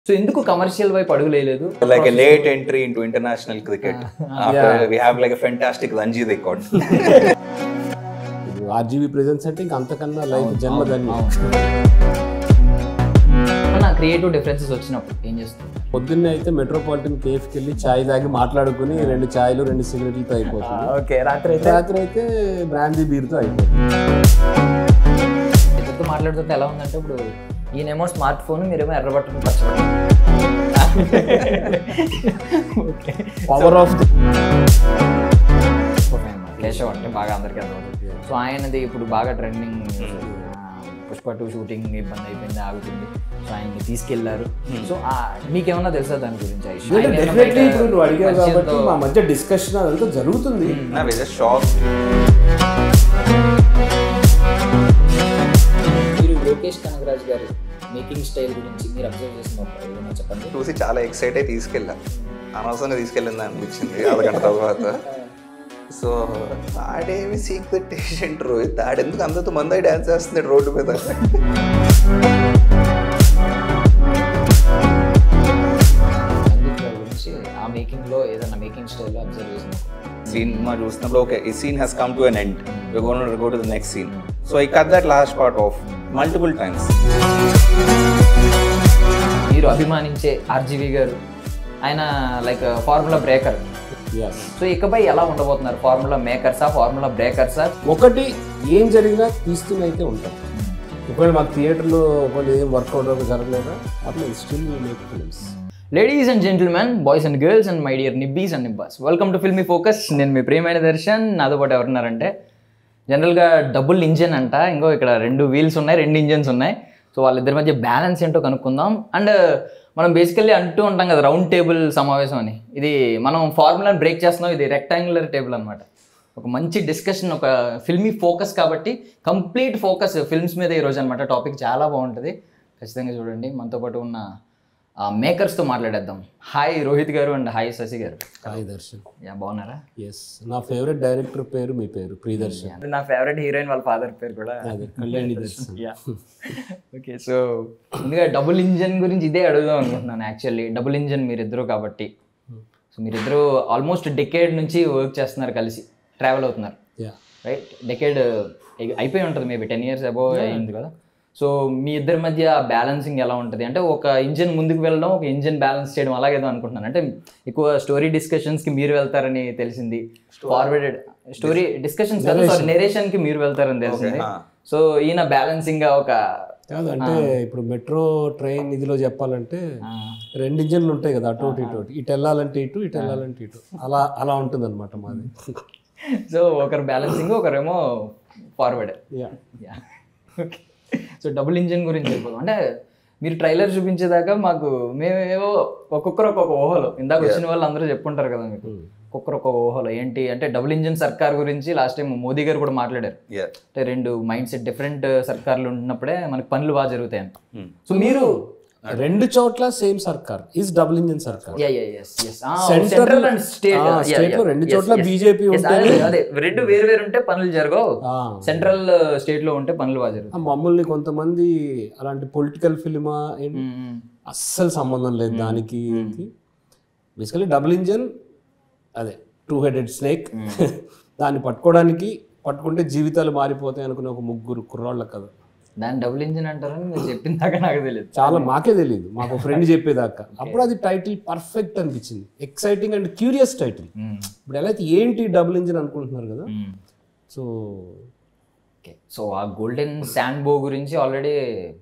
So ఎందుకు commercial వైపు అడుగులేదు like a late entry into international cricket. After we have like a fantastic Ranji record. RGB presence అంటే ఇంకా అంతకన్నా life జన్మధన్యం మన క్రియేటివ్ డిఫరెన్సెస్ వచ్చినప్పుడు ఏం చేస్తుంది పొద్దున్నే అయితే మెట్రోపాలిటన్ కేఫ్కి వెళ్ళి చాయ్ తాగి మాట్లాడుకుని రెండు చాయ్లు రెండు సిగరెట్లతో అయిపోతుంది ఓకే రాత్రి రాత్రి అయితే బ్రాందీ బీర్తో అయిపోతుంది ఇద్దరితో మాట్లాడుతుంటే ఎలా ఉందంటే ఇప్పుడు ఈయనేమో స్మార్ట్ ఫోన్ మీరేమో ఎర్రబట్టను పచ్చబట్టను ఓకే పవర్ ఆఫ్ కేశవ్ అంటే బాగా అందరికీ అర్థమవుతుంది సో ఆయనది ఇప్పుడు బాగా ట్రెండింగ్ పుష్ప టూ షూటింగ్ ఇబ్బంది అయిపోయింది ఆగుతుంది సో ఆయన్ని తీసుకెళ్లారు సో మీకేమన్నా తెలుసా దాని గురించి ఆ issue? ఆయన ఏమన్నా డెఫినెట్లీ బయట ఇప్పుడు నువ్వు అడిగావు కాబట్టి పరిచయంతో- మా మధ్య డిస్కషన్ అదంతా జరుగుతుంది Now we're just shocked. మీరు లోకేష్ కనగరాజ్ గారి మేకింగ్ స్టైల్ గురించి మీరు అబ్జర్వ్ చేసినప్పుడు ఏదైనా చెప్పండి చూసి చాలా ఎక్సైట్ అయి తీసుకెళ్ళా అనవసరంగా తీసుకెళ్ళింది అనిపించింది అరగంట తర్వాత సో తాడేమి సీక్రెట్ పేషెంట్ రోహిత్ తాడెందుకు అందరితో మంది డ్యాన్స్ చేస్తున్నాడు రోడ్డు మీద సంగీత్ గారి గురించి ఆ మేకింగ్ లో ఏదైనా మేకింగ్ స్టైల్ అబ్జర్వ్ చేసినప్పుడు సినిమా చూసినప్పుడు ఓకే ఈ scene has come to an end you gone go to the next scene so I cut that last part of multiple times మీరు అభిమానించే ఆర్జీవి గారు ఆయన like formula breaker Yes. So ఇకపై ఎలా ఉండబోతున్నారు ఫార్ములా మేకర్సా ఫార్ములా బ్రేకర్సా ఒకటి ఏం జరిగినా తీస్తూనే అయితే ఉంటాం ఒకవేళ మాకు థియేటర్లో ఒకవేళ ఏం వర్కౌట్ జరగలేదా అట్లా still make films ladies and gentlemen boys and girls and my dear నిబ్బీస్ అండ్ నిబ్బాస్ వెల్కమ్ టు ఫిల్మీ ఫోకస్ నేను మీ ప్రియమైన దర్శన్ నాతో పాటు ఎవరున్నారంటే జనరల్గా డబుల్ ఇంజన్ అంట ఇంకో ఇక్కడ రెండు వీల్స్ ఉన్నాయి రెండు ఇంజన్స్ ఉన్నాయి సో వాళ్ళిద్దరి మధ్య బ్యాలెన్స్ ఏంటో కనుక్కుందాం అండ్ మనం బేసికల్లీ అంటూ ఉంటాం కదా రౌండ్ టేబుల్ సమావేశం అని ఇది మనం ఫార్ములాని బ్రేక్ చేస్తున్నాం ఇది రెక్టాంగులర్ టేబుల్ అనమాట ఒక మంచి డిస్కషన్ ఒక ఫిల్మీ ఫోకస్ కాబట్టి కంప్లీట్ ఫోకస్ ఫిల్మ్స్ మీద ఈరోజు అనమాట టాపిక్ చాలా బాగుంటుంది ఖచ్చితంగా చూడండి మనతో పాటు ఉన్న ఆ మేకర్స్తో మాట్లాడేద్దాం హాయ్ రోహిత్ గారు అండ్ హాయ్ శశి గారు హాయ్ దర్శన్ యా బాగున్నారా ఎస్ నా ఫేవరెట్ డైరెక్టర్ పేరు మీ పేరు ప్రియదర్శన్ నా ఫేవరెట్ హీరోయిన్ వాళ్ళ ఫాదర్ పేరు కూడా అదే Kalyani Darshan yeah okay so ముందుగా డబుల్ ఇంజన్ గురించి ఇదే అడుగుదాం అనుకుంటున్నాను యాక్చువల్లీ డబుల్ ఇంజన్ మీరిద్దరు కాబట్టి సో మీరిద్దరు ఆల్మోస్ట్ డెకేడ్ నుంచి వర్క్ చేస్తున్నారు కలిసి ట్రావెల్ అవుతున్నారు యా రైట్ డెకేడ్ అయిపోయి ఉంటుంది మేబీ టెన్ ఇయర్స్ అబోవ్ అయింది కదా సో మీ ఇద్దరి మధ్య బ్యాలెన్సింగ్ ఎలా ఉంటుంది అంటే ఒక ఇంజిన్ ముందుకు వెళ్ళడం ఒక ఇంజిన్ బ్యాలెన్స్ చేయడం అలాగేదో అనుకుంటున్నాను అంటే ఎక్కువ స్టోరీ డిస్కషన్స్కి మీరు వెళ్తారని తెలిసింది ఫార్వర్డెడ్ స్టోరీ డిస్కషన్స్ కదా సారీ నెరేషన్కి మీరు వెళ్తారని తెలిసింది సో ఈయన బ్యాలెన్సింగ్ గా ఒక కాదు అంటే ఇప్పుడు మెట్రో ట్రైన్ ఇదిలో చెప్పాలంటే రెండు ఇంజన్లు ఉంటాయి కదా అటు ఇటు ఇటు ఇటు. ఇటు వెళ్ళాలంటే ఇటు ఇటు వెళ్ళాలంటే ఇటు అలా అలా ఉంటుంది అనమాట మాది సో ఒకరు బ్యాలెన్సింగ్ ఒకరేమో forward yeah yeah okay so double engine గురించి చెప్పాలి అంటే మీరు ట్రైలర్ చూపించేదాకా మాకు మేమేవో ఒక్కొక్కరు ఒక్కొక్క ఊహలో ఇందాక వచ్చిన వాళ్ళు అందరూ చెప్పుంటారు కదా మీకు ఒక్కొక్కరు ఒక్కొక్క ఊహలో ఏంటి అంటే డబుల్ ఇంజిన్ సర్కార్ గురించి లాస్ట్ టైం మోదీ గారు కూడా మాట్లాడారు Yeah. అంటే రెండు మైండ్ సెట్ డిఫరెంట్ సర్కార్లు ఉన్నప్పుడే మనకి పనులు బాగా జరుగుతాయి అంట సో మీరు రెండు చోట్ల సేమ్ సర్కార్ ఈజ్ డబుల్ ఇంజిన్ సర్కార్ Central- సెంట్రల్ అండ్ స్టేట్ ఆ, state లో రెండు చోట్ల BJP ఉంటేనే- అదే రెండు వేరు వేరు ఉంటే పనులు జరగవు ఆ. సెంట్రల్ స్టేట్ లో ఉంటే పనులు బాగా జరుగుతాయి ఆ మమ్మల్ని కొంతమంది అలాంటి పొలిటికల్ ఫిలిమా మ్మ్. అస్సలు సంబంధం లేదు దానికి బేసికలీ డబుల్ ఇంజన్ అదే టూ హెడెడ్ స్నేక్ దాన్ని పట్టుకోవడానికి పట్టుకుంటే జీవితాలు మారిపోతాయి అనుకునే ఒక ముగ్గురు కుర్రాళ్ళ కథ దాన్ని డబుల్ ఇంజిన్ అంటారని మీరు చెప్పిన దాకా నాకు తెలియదు చాలా మాకే తెలియదు మాకు ఫ్రెండ్ చెప్పేదాకా అప్పుడు అది టైటిల్ పర్ఫెక్ట్ అనిపించింది ఎక్సైటింగ్ అండ్ క్యూరియస్ టైటిల్ ఇప్పుడు ఎలా అయితే ఏంటి డబుల్ ఇంజిన్ అనుకుంటున్నారు కదా సో ఓకే సో ఆ గోల్డెన్ శాండ్ బో గురించి ఆల్రెడీ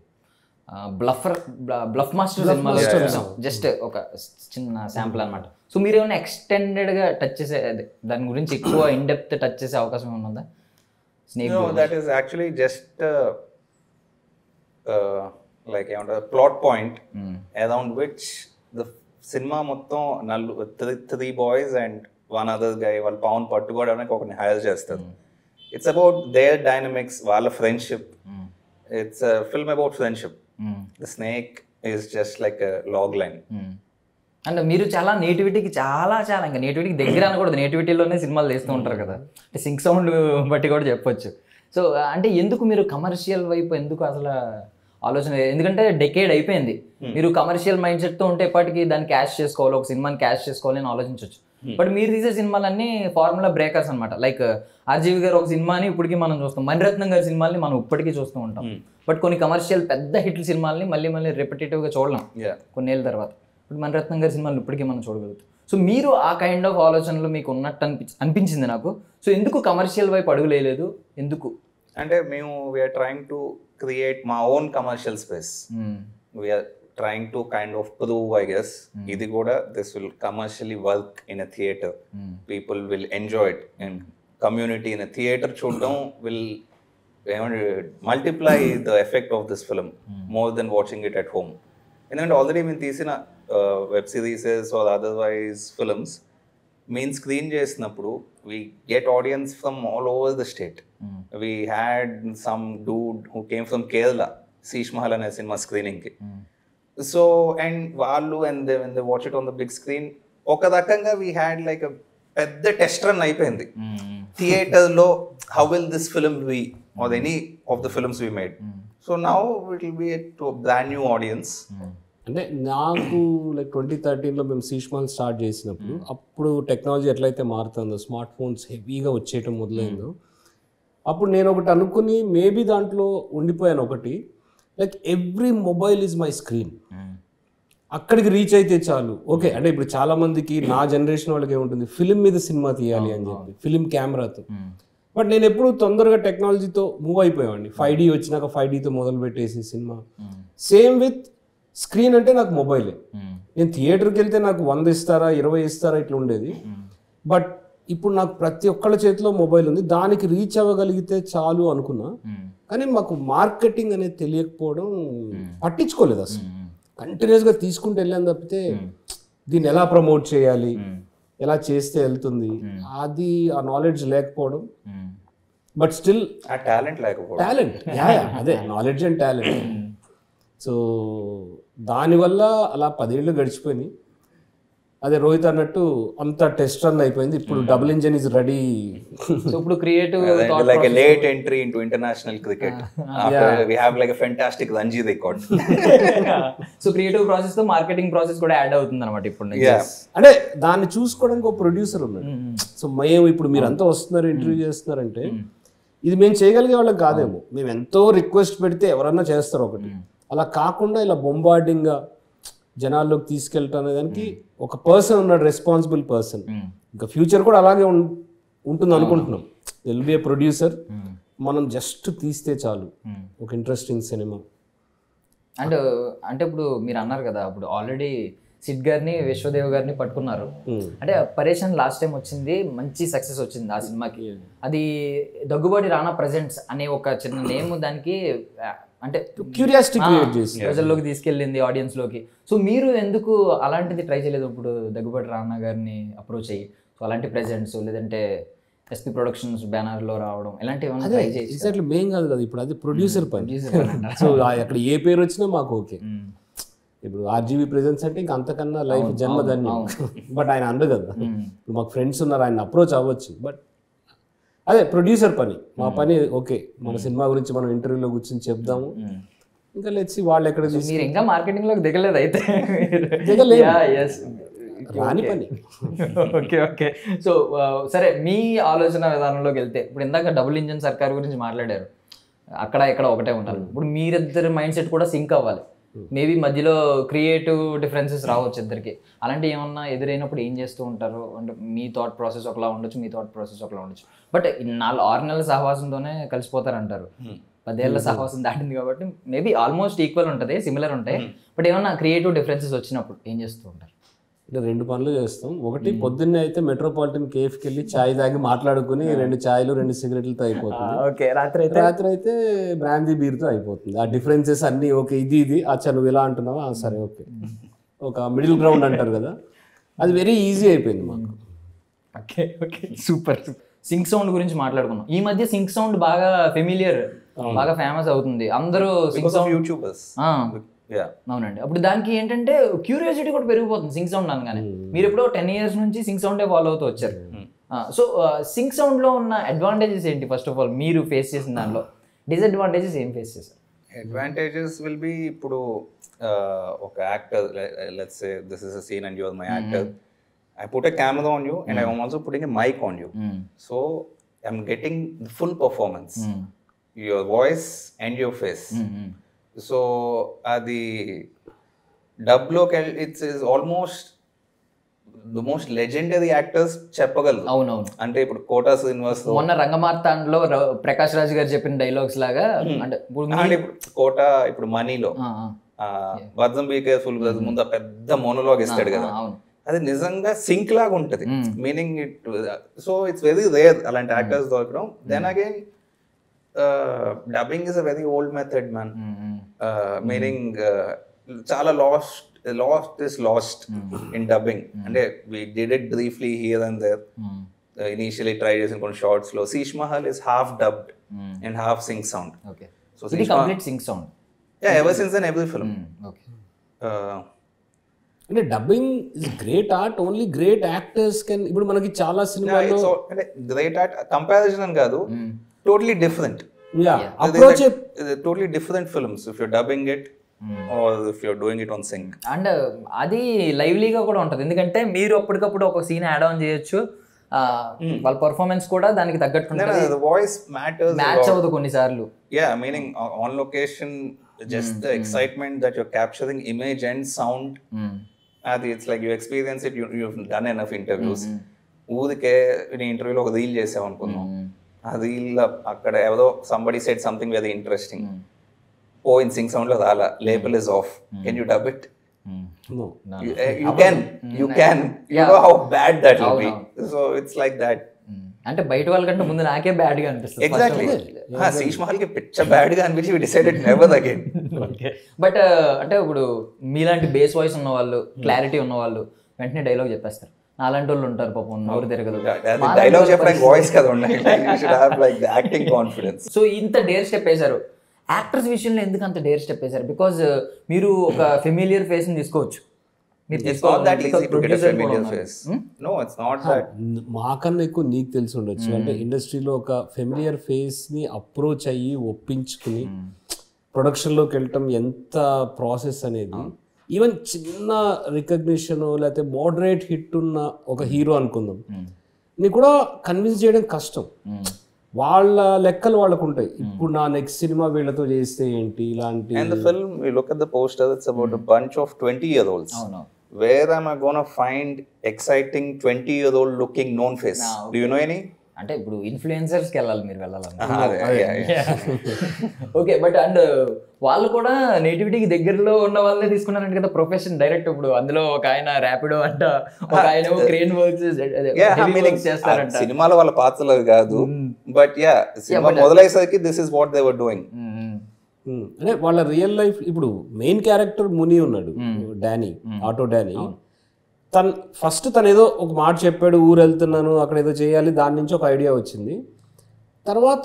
బ్లఫర్ బ్లఫ్ మాస్టర్ సినిమాలో చూసాం జస్ట్ ఒక చిన్న శాంపుల్ అనమాట సో మీరు ఏమైనా ఎక్స్టెండెడ్గా టచ్ చేసే అదే దాని గురించి ఎక్కువ ఇన్ డెప్త్ టచ్ చేసే అవకాశం ఏమైనా ఉందా snake No, that is actually just uh, uh, like ఏమంటారు plot point around which the సినిమా మొత్తం నల్లు three boys and one other guy వాళ్ళ పవన్ పట్టుకోవడానికి ఒకరిని హైర్ చేస్తారు ఇట్స్ అబౌట్ దేర్ డైనమిక్స్ వాళ్ళ friendship it's film about friendship the snake is just like log line and మీరు చాలా నేటివిటీకి చాలా చాలా ఇంకా నేటివిటీకి దగ్గర అనకూడదు నేటివిటీలోనే సినిమాలు తీస్తూ ఉంటారు కదా అంటే సింక్ సౌండ్ బట్టి కూడా చెప్పొచ్చు సో అంటే ఎందుకు మీరు కమర్షియల్ వైపు ఎందుకు అసలు ఆలోచన ఎందుకంటే డెకేడ్ అయిపోయింది మీరు కమర్షియల్ మైండ్ సెట్తో ఉంటే ఎప్పటికీ దాన్ని క్యాష్ చేసుకోవాలి ఒక సినిమాని క్యాష్ చేసుకోవాలి అని ఆలోచించవచ్చు బట్ మీరు తీసే సినిమాలన్నీ ఫార్ములా బ్రేకర్స్ అనమాట లైక్ ఆర్జీవి గారు ఒక సినిమాని ఇప్పటికీ మనం చూస్తాం మణిరత్నం గారి సినిమాల్ని మనం ఇప్పటికీ చూస్తూ ఉంటాం బట్ కొన్ని కమర్షియల్ పెద్ద హిట్ సినిమాల్ని మళ్ళీ మళ్ళీ రిపిటేటివ్గా చూడలేం Yeah. కొన్నేళ్ళ తర్వాత ఇప్పుడు మణిరత్నం గారి సినిమాలు ఇప్పటికీ మనం చూడగలుగుతాం సో మీరు ఆ కైండ్ ఆఫ్ ఆలోచనలు మీకు ఉన్నట్టు అనిపించి అనిపించింది నాకు సో ఎందుకు కమర్షియల్ వైపు అడుగులేదు ఎందుకు అంటే మేము వీఆర్ ట్రయింగ్ టు క్రియేట్ మా own commercial space we're trying to kind of prove I guess ఇది కూడా this will commercially work in a theatre people will enjoy it and community in theatre చూడడం will ఏమంటే multiply the effect of this film more than watching it at home ఎందుకంటే already మేము తీసిన web series or otherwise films main screen చేసినప్పుడు we get audience from all over the state we had some dude who came from Kerala Sheesh Mahal అనే cinema స్క్రీనింగ్కి so and వాళ్ళు and they when they watch it on the big screen ఒక రకంగా we had like పెద్ద test run అయిపోయింది థియేటర్లో how will this film be or any of the films we made so now it will be to brand new audience అంటే నాకు like twenty థర్టీన్లో మేము సీష్మాల్ start చేసినప్పుడు అప్పుడు టెక్నాలజీ ఎట్లయితే మారుతుందో స్మార్ట్ ఫోన్స్ హెవీగా వచ్చేయటం మొదలైందో అప్పుడు నేను ఒకటి అనుకుని మేబీ దాంట్లో ఉండిపోయాను ఒకటి like every mobile is my screen అక్కడికి రీచ్ అయితే చాలు ఓకే అంటే ఇప్పుడు చాలా మందికి నా జనరేషన్ వాళ్ళకి ఏముంటుంది ఫిలిం మీద సినిమా తీయాలి అని చెప్పి ఫిలిం కెమెరాతో బట్ నేను ఎప్పుడు తొందరగా టెక్నాలజీతో మూవ్ అయిపోయామండి ఫైవ్ డీ వచ్చినాక ఫైవ్ డీతో మొదలు పెట్టేసి సినిమా సేమ్ విత్ స్క్రీన్ అంటే నాకు మొబైలే నేను థియేటర్కి వెళ్తే నాకు వంద ఇస్తారా ఇరవై ఇస్తారా ఇట్లా ఉండేది బట్ ఇప్పుడు నాకు ప్రతి ఒక్కళ్ళ చేతిలో మొబైల్ ఉంది దానికి రీచ్ అవ్వగలిగితే చాలు అనుకున్నా కానీ మాకు మార్కెటింగ్ అనేది తెలియకపోవడం పట్టించుకోలేదు అసలు కంటిన్యూస్గా తీసుకుంటూ వెళ్ళాను తప్పితే దీన్ని ఎలా ప్రమోట్ చేయాలి ఎలా చేస్తే వెళ్తుంది అది ఆ నాలెడ్జ్ లేకపోవడం బట్ స్టిల్ ఆ టాలెంట్ లేకపోవడం టాలెంట్ అదే నాలెడ్జ్ అండ్ టాలెంట్ సో దానివల్ల అలా పదేళ్ళు గడిచిపోయినాయి అదే రోహిత్ అన్నట్టు అంత టెస్ట్ రన్ అయిపోయింది ఇప్పుడు double engine is ready so ఇప్పుడు creative like a late entry into international cricket. After we have like a fantastic Ranji record. So creative process తో మార్కెటింగ్ ప్రాసెస్ కూడా యాడ్ అవుతుంది అనమాట ఇప్పుడు yeah. అంటే దాన్ని చూసుకోవడానికి ఒక ప్రొడ్యూసర్ ఉన్నాడు సో మేము ఇప్పుడు మీరంతా వస్తున్నారు ఇంటర్వ్యూ చేస్తున్నారంటే ఇది మేము చేయగలిగే వాళ్ళం కాదేమో మేము ఎంతో రిక్వెస్ట్ పెడితే ఎవరన్నా చేస్తారు ఒకటి అలా కాకుండా ఇలా బొంబార్డింగ్గా జనాల్లోకి తీసుకెళ్ళటం అనే దానికి ఒక పర్సన్ ఉన్నాడు రెస్పాన్సిబుల్ పర్సన్ ఇంకా ఫ్యూచర్ కూడా అలాగే ఉం- ఉంటుంది అనుకుంటున్నాం ఎల్ బి ఏ ప్రొడ్యూసర్ మనం జస్ట్ తీస్తే చాలు ఒక ఇంట్రెస్టింగ్ సినిమా అండ్ అంటే ఇప్పుడు మీరు అన్నారు కదా ఇప్పుడు ఆల్రెడీ సిడ్ గారిని విశ్వదేవ్ గారిని పట్టుకున్నారు అంటే పరేషన్ లాస్ట్ టైం వచ్చింది మంచి సక్సెస్ వచ్చింది ఆ సినిమాకి అది దగ్గుబాటి రానా ప్రజెంట్స్ అనే ఒక చిన్న నేమ్ దానికి ఆ, అంటే క్యూరియాసిటీ క్రియేట్ చేసి ప్రజల్లోకి తీసుకెళ్ళింది ఆడియన్స్ లోకి సో మీరు ఎందుకు అలాంటిది ట్రై చేయలేదు ఇప్పుడు దగ్గుబాటి రానా గారిని అప్రోచ్ అయ్యి సో అలాంటి ప్రెజెంట్స్ లేదంటే ఎస్పీ ప్రొడక్షన్స్ బ్యానర్ లో రావడం ఇలాంటివి ఏమైనా ట్రై చేసి ఎగ్జాక్ట్లీ మేం కాదు కదా ఇప్పుడు అది ప్రొడ్యూసర్ పని సో అక్కడ ఏ పేరు వచ్చినా మాకు ఓకే ఇప్పుడు ఆర్జీబీ ప్రెజెన్స్ అంటే ఇంకా అంతకన్నా లైఫ్ జన్మధన్యం బట్ ఆయన అందు కదా ఇప్పుడు మాకు ఫ్రెండ్స్ ఉన్నారు ఆయన అప్రోచ్ అవ్వచ్చు బట్ అదే ప్రొడ్యూసర్ పని మా పని ఓకే మన సినిమా గురించి మనం ఇంటర్వ్యూలో కూర్చొని చెప్దాము ఇంకా లేచి వాళ్ళు ఎక్కడ తీసి మీరు ఇంకా మార్కెటింగ్ లోకి దిగలేదు అయితే దిగలేము. ఎస్ రాని పని ఓకే ఓకే సో సరే మీ ఆలోచన విధానంలోకి వెళ్తే ఇప్పుడు ఇందాక డబుల్ ఇంజన్ సర్కార్ గురించి మాట్లాడారు అక్కడ ఇక్కడ ఒకటే ఉంటారు ఇప్పుడు మీరిద్దరి మైండ్ సెట్ కూడా సింక్ అవ్వాలి మేబీ మధ్యలో క్రియేటివ్ డిఫరెన్సెస్ రావచ్చు ఇద్దరికి అలాంటి ఏమన్నా ఎదురైనప్పుడు ఏం చేస్తూ ఉంటారు అంటే మీ థాట్ ప్రాసెస్ ఒకలా ఉండొచ్చు మీ థాట్ ప్రాసెస్ ఒకలా ఉండొచ్చు బట్ నాలుగు ఆరు నెలల సహవాసంతోనే కలిసిపోతారంటారు పదేళ్ల సహవాసం దాటింది కాబట్టి మేబీ ఆల్మోస్ట్ ఈక్వల్ ఉంటుంది సిమిలర్ ఉంటాయి బట్ ఏమన్నా క్రియేటివ్ డిఫరెన్సెస్ వచ్చినప్పుడు ఏం చేస్తూ ఉంటారు అంటే రెండు పనులు చేస్తాం ఒకటి పొద్దున్నే అయితే మెట్రోపాలిటన్ కేఫ్కి వెళ్ళి చాయ్ తాగి మాట్లాడుకుని రెండు చాయ్లు రెండు సిగరెట్లతో అయిపోతుంది ఓకే రాత్రి అయితే రాత్రి అయితే బ్రాందీ బీర్తో అయిపోతుంది ఆ డిఫరెన్సెస్ అన్నీ ఓకే ఇది ఇది అచ్చా నువ్వు ఇలా అంటున్నావా ఆ, సరే ఓకే ఒక మిడిల్ గ్రౌండ్ అంటారు కదా అది వెరీ ఈజీ అయిపోయింది మాకు okay okay super sync sound గురించి మాట్లాడుకున్నాం ఈ మధ్య సింక్ సౌండ్ బాగా ఫెమిలియర్ బాగా ఫేమస్ అవుతుంది అందరూ sync Because of sound YouTubers. Yeah. అవునండి అప్పుడు దానికి ఏంటంటే క్యూరియాసిటీ కూడా పెరిగిపోతుంది సింక్ సౌండ్ అనగానే మీరు ఎప్పుడో టెన్ ఇయర్స్ నుంచి సింక్ సౌండే ఫాలో అవుతూ వచ్చారు సో సింక్ సౌండ్ లో ఉన్న అడ్వాంటేజెస్ ఏంటి ఫస్ట్ ఆఫ్ ఆల్ మీరు ఫేస్ చేసిన దానిలో డిసడ్వాంటేజెస్ ఏం ఫేస్ చేశారు అడ్వాంటేజెస్ విల్ బి ఇప్పుడు uh, ఒక actor let's say this is a scene and your my actor I put a camera on you and I also putting a mic on you so I'm getting full performance your voice and your face so అది డబ్లోకి it's is almost the most legendary actors చెప్పగలరు అవునవును అంటే ఇప్పుడు quota Srinivas మొన్న రంగమార్తాండలో ర- ప్రకాష్ రాజ్ గారు చెప్పిన డైలాగ్స్ లాగా అంటే ఇప్పుడు మీ- అంటే ఇప్పుడు కోట ఇప్పుడు మనీలో ఆ, ఆ, బద్దం బీ కేర్ఫుల్ ముందు ఆ పెద్ద మోనోలాగ్ ఇస్తాడు ఆ, కదా అవును అది నిజంగా సింక్ లాగా ఉంటది Mm. Meaning it so it's very rare అలాంటి యాక్టర్స్ దొరకడం then again dubbing is a very old method man um, um, meaning చాలా lost lost is lost in dubbing అంటే we did it briefly here and there um, initially try చేసిన కొన్ని shorts లో Sheesh Mahal is half dubbed um. And half sync sound okay So ఇది Sishma- complete sync sound yeah ever since and every film okay అంటే dubbing is great art only great actors can ఇప్పుడు మనకి చాలా సినిమాల్లో అంటే గ్రేట్ ఆర్ట్ కంపారిజన్ అని కాదు totally different yeah approach totally different films if you're dubbing it or if you're doing it on sync and అది లైవ్లీగా కూడా ఉంటుంది ఎందుకంటే మీరు అప్పటికప్పుడు ఒక సీన్ యాడ్ ఆన్ చేయొచ్చు ఆ, వాళ్ళ పర్ఫార్మెన్స్ కూడా దానికి తగ్గట్టు ఉంటుంది ద వాయిస్ మ్యాటర్స్ మ్యాచ్ అవ్వదు కొన్నిసార్లు yeah meaning uh, on location just the excitement that you're capturing image and sound అది it's like you experience it you done enough interviews ఊరికే నీ ఇంటర్వ్యూలో ఒక రీల్ చేసావు అనుకున్నాం ఆ రీల్ అక్కడ ఎవరో somebody set something very interesting oh in sync sound లో రాలా label is off can you dub it you can you can you know how bad that will be so it's like that అంటే బయట వాళ్ళకంటే ముందు నాకే bad గా అనిపిస్తుంది exactly Sheesh Mahal కి పిచ్చ బ్యాడ్ గా అనిపించి డిసైడెడ్ నెవర్ అగైన్ బట్ అంటే ఇప్పుడు మీలాంటి బేస్ వాయిస్ ఉన్న వాళ్ళు క్లారిటీ ఉన్న వాళ్ళు వెంటనే డైలాగ్ చెప్పేస్తారు నాలాంటి వాళ్ళు ఉంటారు పాపం నోరు తిరగదు డైలాగ్ చెప్పడానికి వాయిస్ కదా ఉండాలి you should have like the acting confidence so ఇంత డేర్ స్టెప్ వేశారు యాక్టర్స్ విషయంలో ఎందుకు అంత డేర్ స్టెప్ వేశారు బికాజ్ మీరు ఒక ఫెమిలియర్ ఫేస్ ని తీసుకోవచ్చు మీరు It's not that easy to get a producer కూడా familiar ఉన్నారు. face. No, it's not that. మాకన్నా ఎక్కువ నీకు తెలిసి ఉండొచ్చు అంటే ఇండస్ట్రీలో ఒక ఫెమిలియర్ ఫేస్ ని అప్రోచ్ అయ్యి ఒప్పించుకుని ప్రొడక్షన్ లోకి వెళ్ళటం ఎంత ప్రాసెస్ అనేది ఈవెన్ చిన్న రికగ్నిషన్ లేకపోతే మోడరేట్ హిట్ ఉన్న ఒక హీరో అనుకుందాం నీ కూడా కన్విన్స్ చేయడం కష్టం వాళ్ళ లెక్కలు వాళ్ళకు ఉంటాయి ఇప్పుడు నా నెక్స్ట్ సినిమా వీళ్ళతో చేస్తే ఏంటి ఇలాంటి And the film, you look at the poster, it's about a bunch of 20 year olds. అవును Where am I gonna find exciting 20 year old looking known face? Do you know any? అంటే ఇప్పుడు ఇన్ఫ్లుయెన్సర్స్కి వెళ్ళాలి మీరు వెళ్ళాలన్నా Ah, yeah, yeah. Okay but and వాళ్ళు కూడా నేటివిటీకి దగ్గరలో ఉన్న వాళ్ళే తీసుకున్నారంట కదా ప్రొఫెషన్ డైరెక్ట్ ఇప్పుడు అందులో ఒక ఆయన ర్యాపిడో అంట ఒక ఆయన crane works Yeah, I mean, చేస్తారంట ఆ సినిమాలో వాళ్ళ పాత్రలు అవి కాదు బట్ యా సినిమా మొదలయ్యేసరికి this is what they were doing mm. Um, అంటే వాళ్ళ రియల్ లైఫ్ ఇప్పుడు మెయిన్ క్యారెక్టర్ ముని ఉన్నాడు డానీ ఆటో డానీ తను ఫస్ట్ తను ఏదో ఒక మాట చెప్పాడు ఊరు వెళ్తున్నాను అక్కడ ఏదో చేయాలి దాని నుంచి ఒక ఐడియా వచ్చింది తర్వాత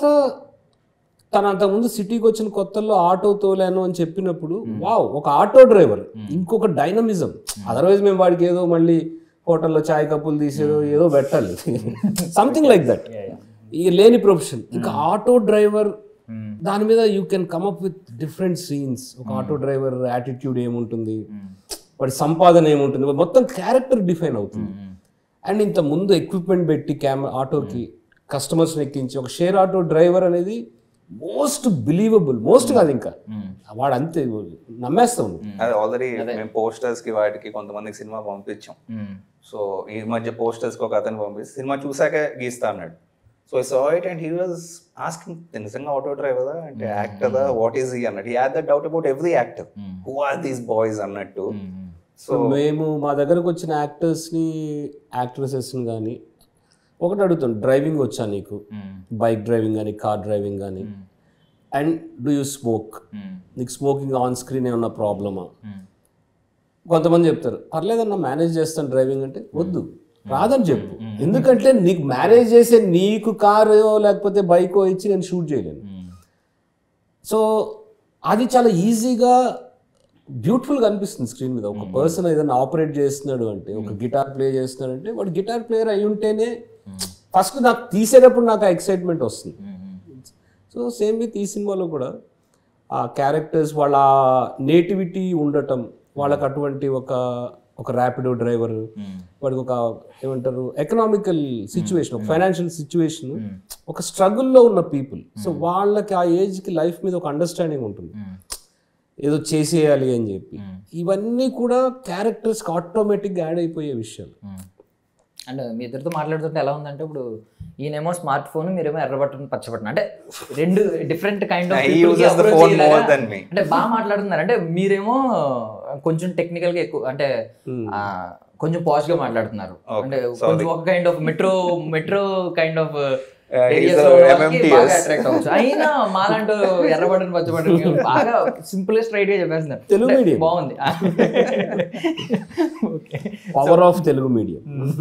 తను అంతకుముందు సిటీకి వచ్చిన కొత్తల్లో ఆటో తోలాను అని చెప్పినప్పుడు వావ్ ఒక ఆటో డ్రైవర్ ఇంకొక డైనమిజం అదర్వైజ్ మేము వాడికి ఏదో మళ్ళీ హోటల్లో చాయ్ కప్పులు తీసేదో ఏదో పెట్టాలి సంథింగ్ లైక్ దట్ ఈ లేని ప్రొఫెషన్ ఇంకా ఆటో డ్రైవర్ దాని మీద you can come up with different scenes ఒక ఆటో డ్రైవర్ యాటిట్యూడ్ ఏముంటుంది వాడి సంపాదన ఏముంటుంది మొత్తం క్యారెక్టర్ డిఫైన్ అవుతుంది అండ్ ఇంత ముందు ఎక్విప్మెంట్ పెట్టి కెమెరా ఆటోకి కస్టమర్స్ని ఎక్కించి ఒక షేర్ ఆటో డ్రైవర్ అనేది మోస్ట్ బిలీవబుల్ మోస్ట్ కాదు ఇంకా వాడు అంతే నమ్మేస్తాం నువ్వు. అది ఆల్రెడీ మేము పోస్టర్స్ కి వాటికి కొంతమందికి సినిమా పంపించాం మ్మ్. సో ఈ మధ్య పోస్టర్స్ కి ఒక అతను పంపిస్తే సినిమా చూసాక గీస్తా అన్నాడు so I saw it and he was asking నిజంగా ఆటో డ్రైవరా అంటే యాక్టరా వాట్ ఈస్ హీ అన్నట్టు he had the doubt about every actor who are these boys అన్నట్టు సో మేము మా దగ్గరకు వచ్చిన యాక్టర్స్ని యాక్ట్రసెస్ని కానీ ఒకటి అడుగుతాం డ్రైవింగ్ వచ్చా నీకు బైక్ డ్రైవింగ్ కానీ కార్ డ్రైవింగ్ కానీ అండ్ డూ యూ స్మోక్ నీకు స్మోకింగ్ ఆన్ స్క్రీన్ ఏమన్నా ప్రాబ్లమా కొంతమంది చెప్తారు పర్లేదన్నా మేనేజ్ చేస్తాను డ్రైవింగ్ అంటే వద్దు రాదని చెప్పు ఎందుకంటే నీకు మేనేజ్ చేసే నీకు కారు లేకపోతే బైకో ఇచ్చి నేను షూట్ చేయలేను సో అది చాలా ఈజీగా బ్యూటిఫుల్గా అనిపిస్తుంది స్క్రీన్ మీద ఒక పర్సన్ ఏదైనా ఆపరేట్ చేస్తున్నాడు అంటే ఒక గిటార్ ప్లే చేస్తున్నాడు అంటే వాడు గిటార్ ప్లేయర్ అయి ఉంటేనే ఫస్ట్ నాకు తీసేటప్పుడు నాకు ఆ ఎక్సైట్మెంట్ వస్తుంది సో సేమ్ విత్ ఈ సినిమాలో కూడా ఆ క్యారెక్టర్స్ వాళ్ళ నేటివిటీ ఉండటం వాళ్ళకి అటువంటి ఒక ఒక ర్యాపిడో డ్రైవర్ వాడికి ఒక ఏమంటారు ఎకనామికల్ సిచ్యువేషన్ ఒక ఫైనాన్షియల్ సిచ్యువేషన్ ఒక స్ట్రగుల్లో ఉన్న పీపుల్ సో వాళ్ళకి ఆ ఏజ్కి లైఫ్ మీద ఒక అండర్స్టాండింగ్ ఉంటుంది ఏదో చేసేయాలి అని చెప్పి ఇవన్నీ కూడా క్యారెక్టర్స్కి ఆటోమేటిక్గా యాడ్ అయిపోయే విషయాలు అండ్ మీ ఇద్దరితో మాట్లాడుతుంటే ఎలా ఉందంటే ఇప్పుడు ఈయనేమో స్మార్ట్ ఫోన్ మీరేమో ఎర్ర బటన్ పచ్చ బటన్ అంటే రెండు different kind of He uses the phone more than me. అంటే బాగా మాట్లాడుతున్నారు అంటే మీరేమో కొంచెం టెక్నికల్ గా ఎక్కువ అంటే ఆ, కొంచెం పాష్ గా మాట్లాడుతున్నారు అంటే కొంచెం ఒక kind of metro metro kind of he's a MMTS. Attract అవ్వచ్చు అయినా మాలాంటి ఎర్ర బటన్ పచ్చ బటన్ బాగా సింపులెస్ట్ రైట్ గా చెప్పేస్తున్నారు తెలుగు అంటే medium. బాగుంది okay power of Telugu medium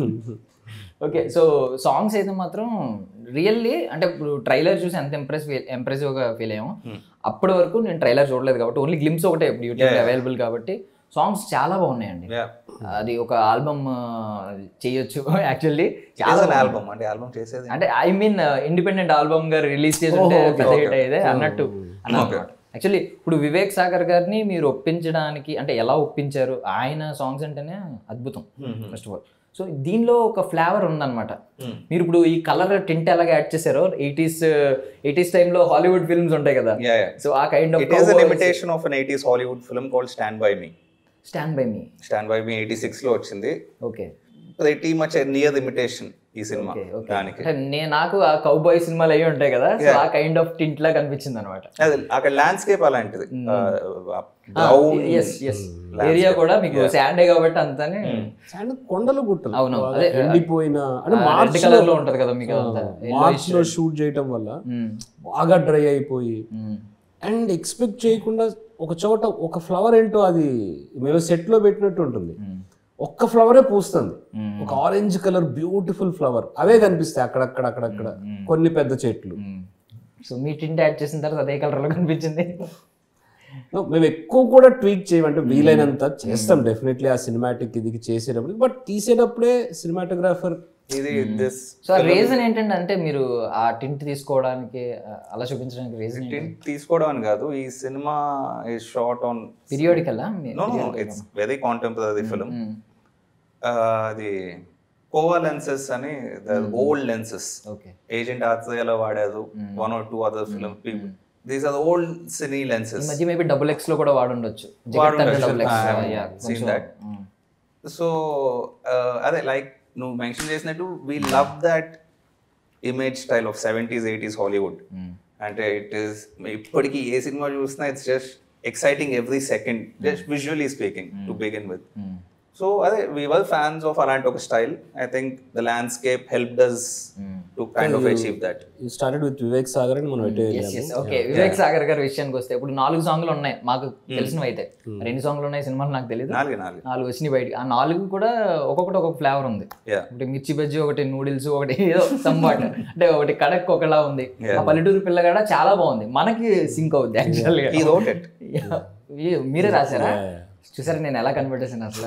okay so songs అయితే మాత్రం రియల్లీ అంటే ఇప్పుడు ట్రైలర్ చూసి ఎంత ఇంప్రెస్ ఇంప్రెసివ్గా ఫీల్ అయ్యాము అప్పటి వరకు నేను ట్రైలర్ చూడలేదు కాబట్టి ఓన్లీ గ్లిమ్స్ ఒకటే యూట్యూబ్ అవైలబుల్ కాబట్టి సాంగ్స్ చాలా బాగున్నాయండి Yeah. అది ఒక ఆల్బమ్ చేయొచ్చు యాక్చువల్లీ As an album అంటే ఆల్బమ్ చేసేది అంటే ఐ మీన్ ఇండిపెండెంట్ ఆల్బమ్ గా రిలీజ్ చేసి ఉంటే పెద్ద హిట్ అయ్యేదే అన్నట్టు అన్నమాట యాక్చువల్లీ ఇప్పుడు వివేక్ సాగర్ గారిని మీరు ఒప్పించడానికి అంటే ఎలా ఒప్పించారు ఆయన సాంగ్స్ అంటేనే అద్భుతం ఫస్ట్ ఆఫ్ ఆల్ సో దీనిలో ఒక ఫ్లేవర్ ఉందన్నమాట మీరు ఇప్పుడు ఈ కలర్ టింట్ ఎలాగ యాడ్ చేశారో ఎయిటీస్ ఎయిటీస్ టైంలో హాలీవుడ్ ఫిల్మ్స్ ఉంటాయి కదా Yeah, yeah. సో ఆ kind of It is an imitation of an 80s Hollywood film called Stand By Me. Stand By Me Stand By Me 86 లో వచ్చింది okay pretty much a near imitation ఈ cinema దానికి అంటే నేను నాకు ఆ cowboy సినిమాలు అయ్యి ఉంటాయి కదా సో ఆ కైండ్ ఆఫ్ టింట్ లా కనిపించింది అనమాట అది అక్కడ ల్యాండ్స్కేప్ అలాంటిది బ్రౌన్ ఎస్ ఎస్ ఏరియా కూడా మీకు శాండే కాబట్టి అంతానే అండ్ కొండలు గుట్టలు అవును, బాగా అదే, ఎండిపోయిన అంటే రెడ్ మార్చ్ కలర్ లో ఉంటది కదా మీకు అదంతా మార్చ్ లో షూట్ చేయటం వల్ల బాగా డ్రై అయిపోయి అండ్ ఎక్స్పెక్ట్ చేయకుండా ఒక చోట ఒక ఫ్లవర్ ఏంటో అది మేము సెట్ లో పెట్టినట్టు ఉంటుంది ఒక్క ఫ్లవరే పూస్తుంది ఒక ఆరెంజ్ కలర్ బ్యూటిఫుల్ ఫ్లవర్ అవే కనిపిస్తాయి అక్కడక్కడ అక్కడక్కడ కొన్ని పెద్ద చెట్లు సో మీ టింట్ యాడ్ చేసిన తర్వాత అదే కలర్ లో కనిపించింది No, మేము ఎక్కువ కూడా ట్వీక్ చేయమంటే వీలైనంత చేస్తాం డెఫినెట్లీ ఆ సినిమాటిక్ ఇది చేసేటప్పుడు బట్ తీసేటప్పుడే సినిమాటోగ్రాఫర్ ఇది దిస్ సో ఆ రీజన్ ఏంటంటే అంటే మీరు ఆ టింట్ తీసుకోవడానికి ఆ, అలా చూపించడానికి రీజన్ తీసుకోవడం అని కాదు ఈ cinema is short on periodical no no it's very contemporary film అది కోవా లెన్సెస్ అని the old lenses okay agent ఆత్రేయలో వాడారు one or two other film people these are old cine ఈ లెన్సెస్ మధ్య మేబీ డబుల్ ఎక్స్ లో కూడా వాడుండొచ్చు వాడుండొచ్చు. Double I have seen that. X so అదే లైక్ నువ్వు మెన్షన్ చేసినట్టు we love that image style of seventies eighties Hollywood అంటే ఇట్ ఈస్ ఇప్పటికీ ఏ సినిమా చూసినా it's just exciting every second just visually speaking to begin with so అదే we were fans of అలాంటి ఒక style I think the landscape help does to kind of achieve that started with Vivek Sagar అని మనం ఎటు ఓకే వివేక్ సాగర్ గారి విషయానికి వస్తే ఇప్పుడు నాలుగు సాంగ్లు ఉన్నాయి మాకు తెలిసినవి అయితే రెండు సాంగ్లు ఉన్నాయి సినిమాలు నాకు తెలియదు నాలుగే నాలుగే నాలుగు వచ్చినాయి బయటికి ఆ నాలుగు కూడా ఒక్కొక్కటి ఒక్కొక్క ఫ్లేవర్ ఉంది యా ఒకటి మిర్చి బజ్జి ఒకటి నూడిల్స్ ఒకటి ఏదో సంబాట్ అంటే ఒకటి కడక్ ఒకలా ఉంది ఆ పల్లెటూరు పిల్లగాడ చాలా బాగుంది మనకి సింక్ అవుద్ది యాక్చువల్గా హీ రోట్ ఇట్ మీరే రాశారా చూసారా నేను ఎలా కన్వర్ట్ చేశాను అసలు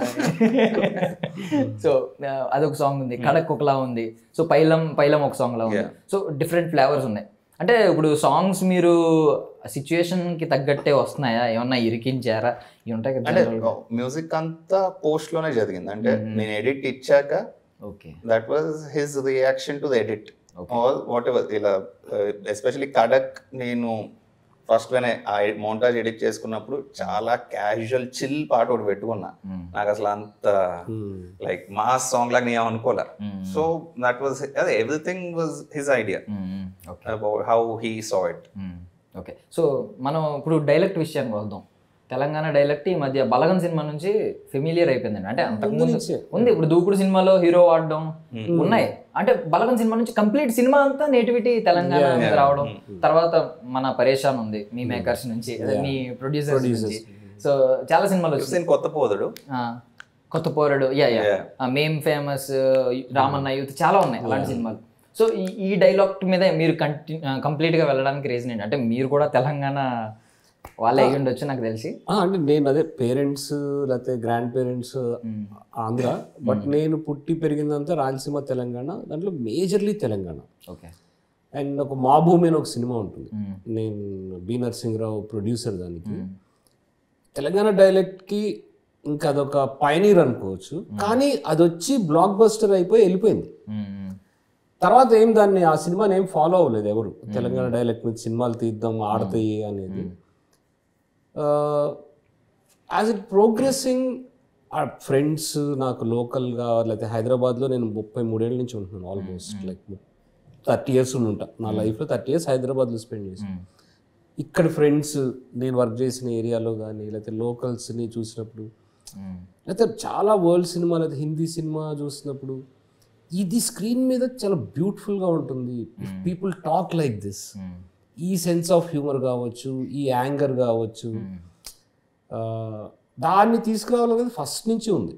సో అదొక సాంగ్ ఉంది కడక్ ఒకలా ఉంది సో పైలం పైలం ఒక సాంగ్ లా ఉంది సో డిఫరెంట్ ఫ్లేవర్స్ ఉన్నాయి అంటే ఇప్పుడు సాంగ్స్ మీరు సిచ్యుయేషన్ కి తగ్గట్టే వస్తున్నాయా ఏమన్నా ఇరికించారా ఇవి ఉంటాయి కదా అంటే మ్యూజిక్ అంతా పోస్ట్ లోనే జరిగింది అంటే నేను ఎడిట్ ఇచ్చాక okay that was his reaction to the edit all whatever ఇలా ఎస్పెషలీ కడక్ నేను ఫస్ట్ లోనే ఆ మౌంటాజ్ ఎడిట్ చేసుకున్నప్పుడు చాలా క్యాజువల్ చిల్ పాట ఒకటి పెట్టుకున్నా నాకు అసలు అంత లైక్ మాస్ సాంగ్ లాగా నేను అనుకోలే సో దట్ వాజ్ అదే everything was his idea okay about how he saw it okay so మనం ఇప్పుడు డైలెక్ట్ విషయానికి వద్దాం తెలంగాణ డైలెక్ట్ ఈ మధ్య బలగన్ సినిమా నుంచి ఫెమిలియర్ అయిపోయిందండి అంటే అంతకుముందు నుంచే. ఉంది ఇప్పుడు దూకుడు సినిమాలో హీరో వాడడం ఉన్నాయి అంటే బలగన్ సినిమా నుంచి కంప్లీట్ సినిమా అంతా నేటివిటీ తెలంగాణ మీద రావడం తర్వాత మన పరేషాన్ ఉంది మీ మేకర్స్ నుంచి అదే మీ ప్రొడ్యూసర్స్ నుంచి సో చాలా సినిమాలు వచ్చినాయి హుస్సేన్ కొత్త పోదుడు ఆ, కొత్త పోరడు యా యా Yeah. మేం ఫేమస్ రామన్న యూత్ చాలా ఉన్నాయి అలాంటి సినిమాలు సో ఈ ఈ డైలాగ్ మీద మీరు కంటి కంప్లీట్గా వెళ్ళడానికి రీజన్ ఏంటి అంటే మీరు కూడా తెలంగాణ వాళ్ళే అయ్యి ఉండొచ్చు నాకు తెలిసి ఆ, అంటే నేను అదే పేరెంట్స్ లేకపోతే గ్రాండ్ పేరెంట్స్ ఆంధ్ర బట్ నేను పుట్టి పెరిగిందంతా రాయలసీమ తెలంగాణ దాంట్లో మేజర్లీ తెలంగాణ ఓకే అండ్ ఒక మా భూమి అని ఒక సినిమా ఉంటుంది నేను బి నరసింహరావు ప్రొడ్యూసర్ దానికి తెలంగాణ డైలెక్ట్కి ఇంకా అదొక పైనీర్ అనుకోవచ్చు కానీ అది వచ్చి బ్లాక్ బస్టర్ అయిపోయి వెళ్ళిపోయింది తర్వాత ఏం దాన్ని ఆ సినిమాని ఏం ఫాలో అవ్వలేదు ఎవరు తెలంగాణ డైలెక్ట్ మీద సినిమాలు తీద్దాం ఆడతాయి అనేది యాజ్ ఇట్ ప్రోగ్రెసింగ్ ఆ ఫ్రెండ్స్ నాకు లోకల్గా లేకపోతే హైదరాబాద్లో నేను ముప్పై మూడేళ్ళ నుంచి ఉంటున్నాను ఆల్మోస్ట్ లైక్ థర్టీ ఇయర్స్ ఉంటా నా లైఫ్లో థర్టీ ఇయర్స్ హైదరాబాద్లో స్పెండ్ చేశాను ఇక్కడ ఫ్రెండ్స్ నేను వర్క్ చేసిన ఏరియాలో కానీ లేకపోతే లోకల్స్ని చూసినప్పుడు లేకపోతే చాలా వరల్డ్ సినిమా లేదా హిందీ సినిమా చూసినప్పుడు ఇది స్క్రీన్ మీద చాలా బ్యూటిఫుల్గా ఉంటుంది పీపుల్ టాక్ లైక్ దిస్ ఈ సెన్స్ ఆఫ్ హ్యూమర్ కావచ్చు ఈ యాంగర్ కావచ్చు ఆ, దాన్ని తీసుకురావాలనేది ఫస్ట్ నుంచి ఉంది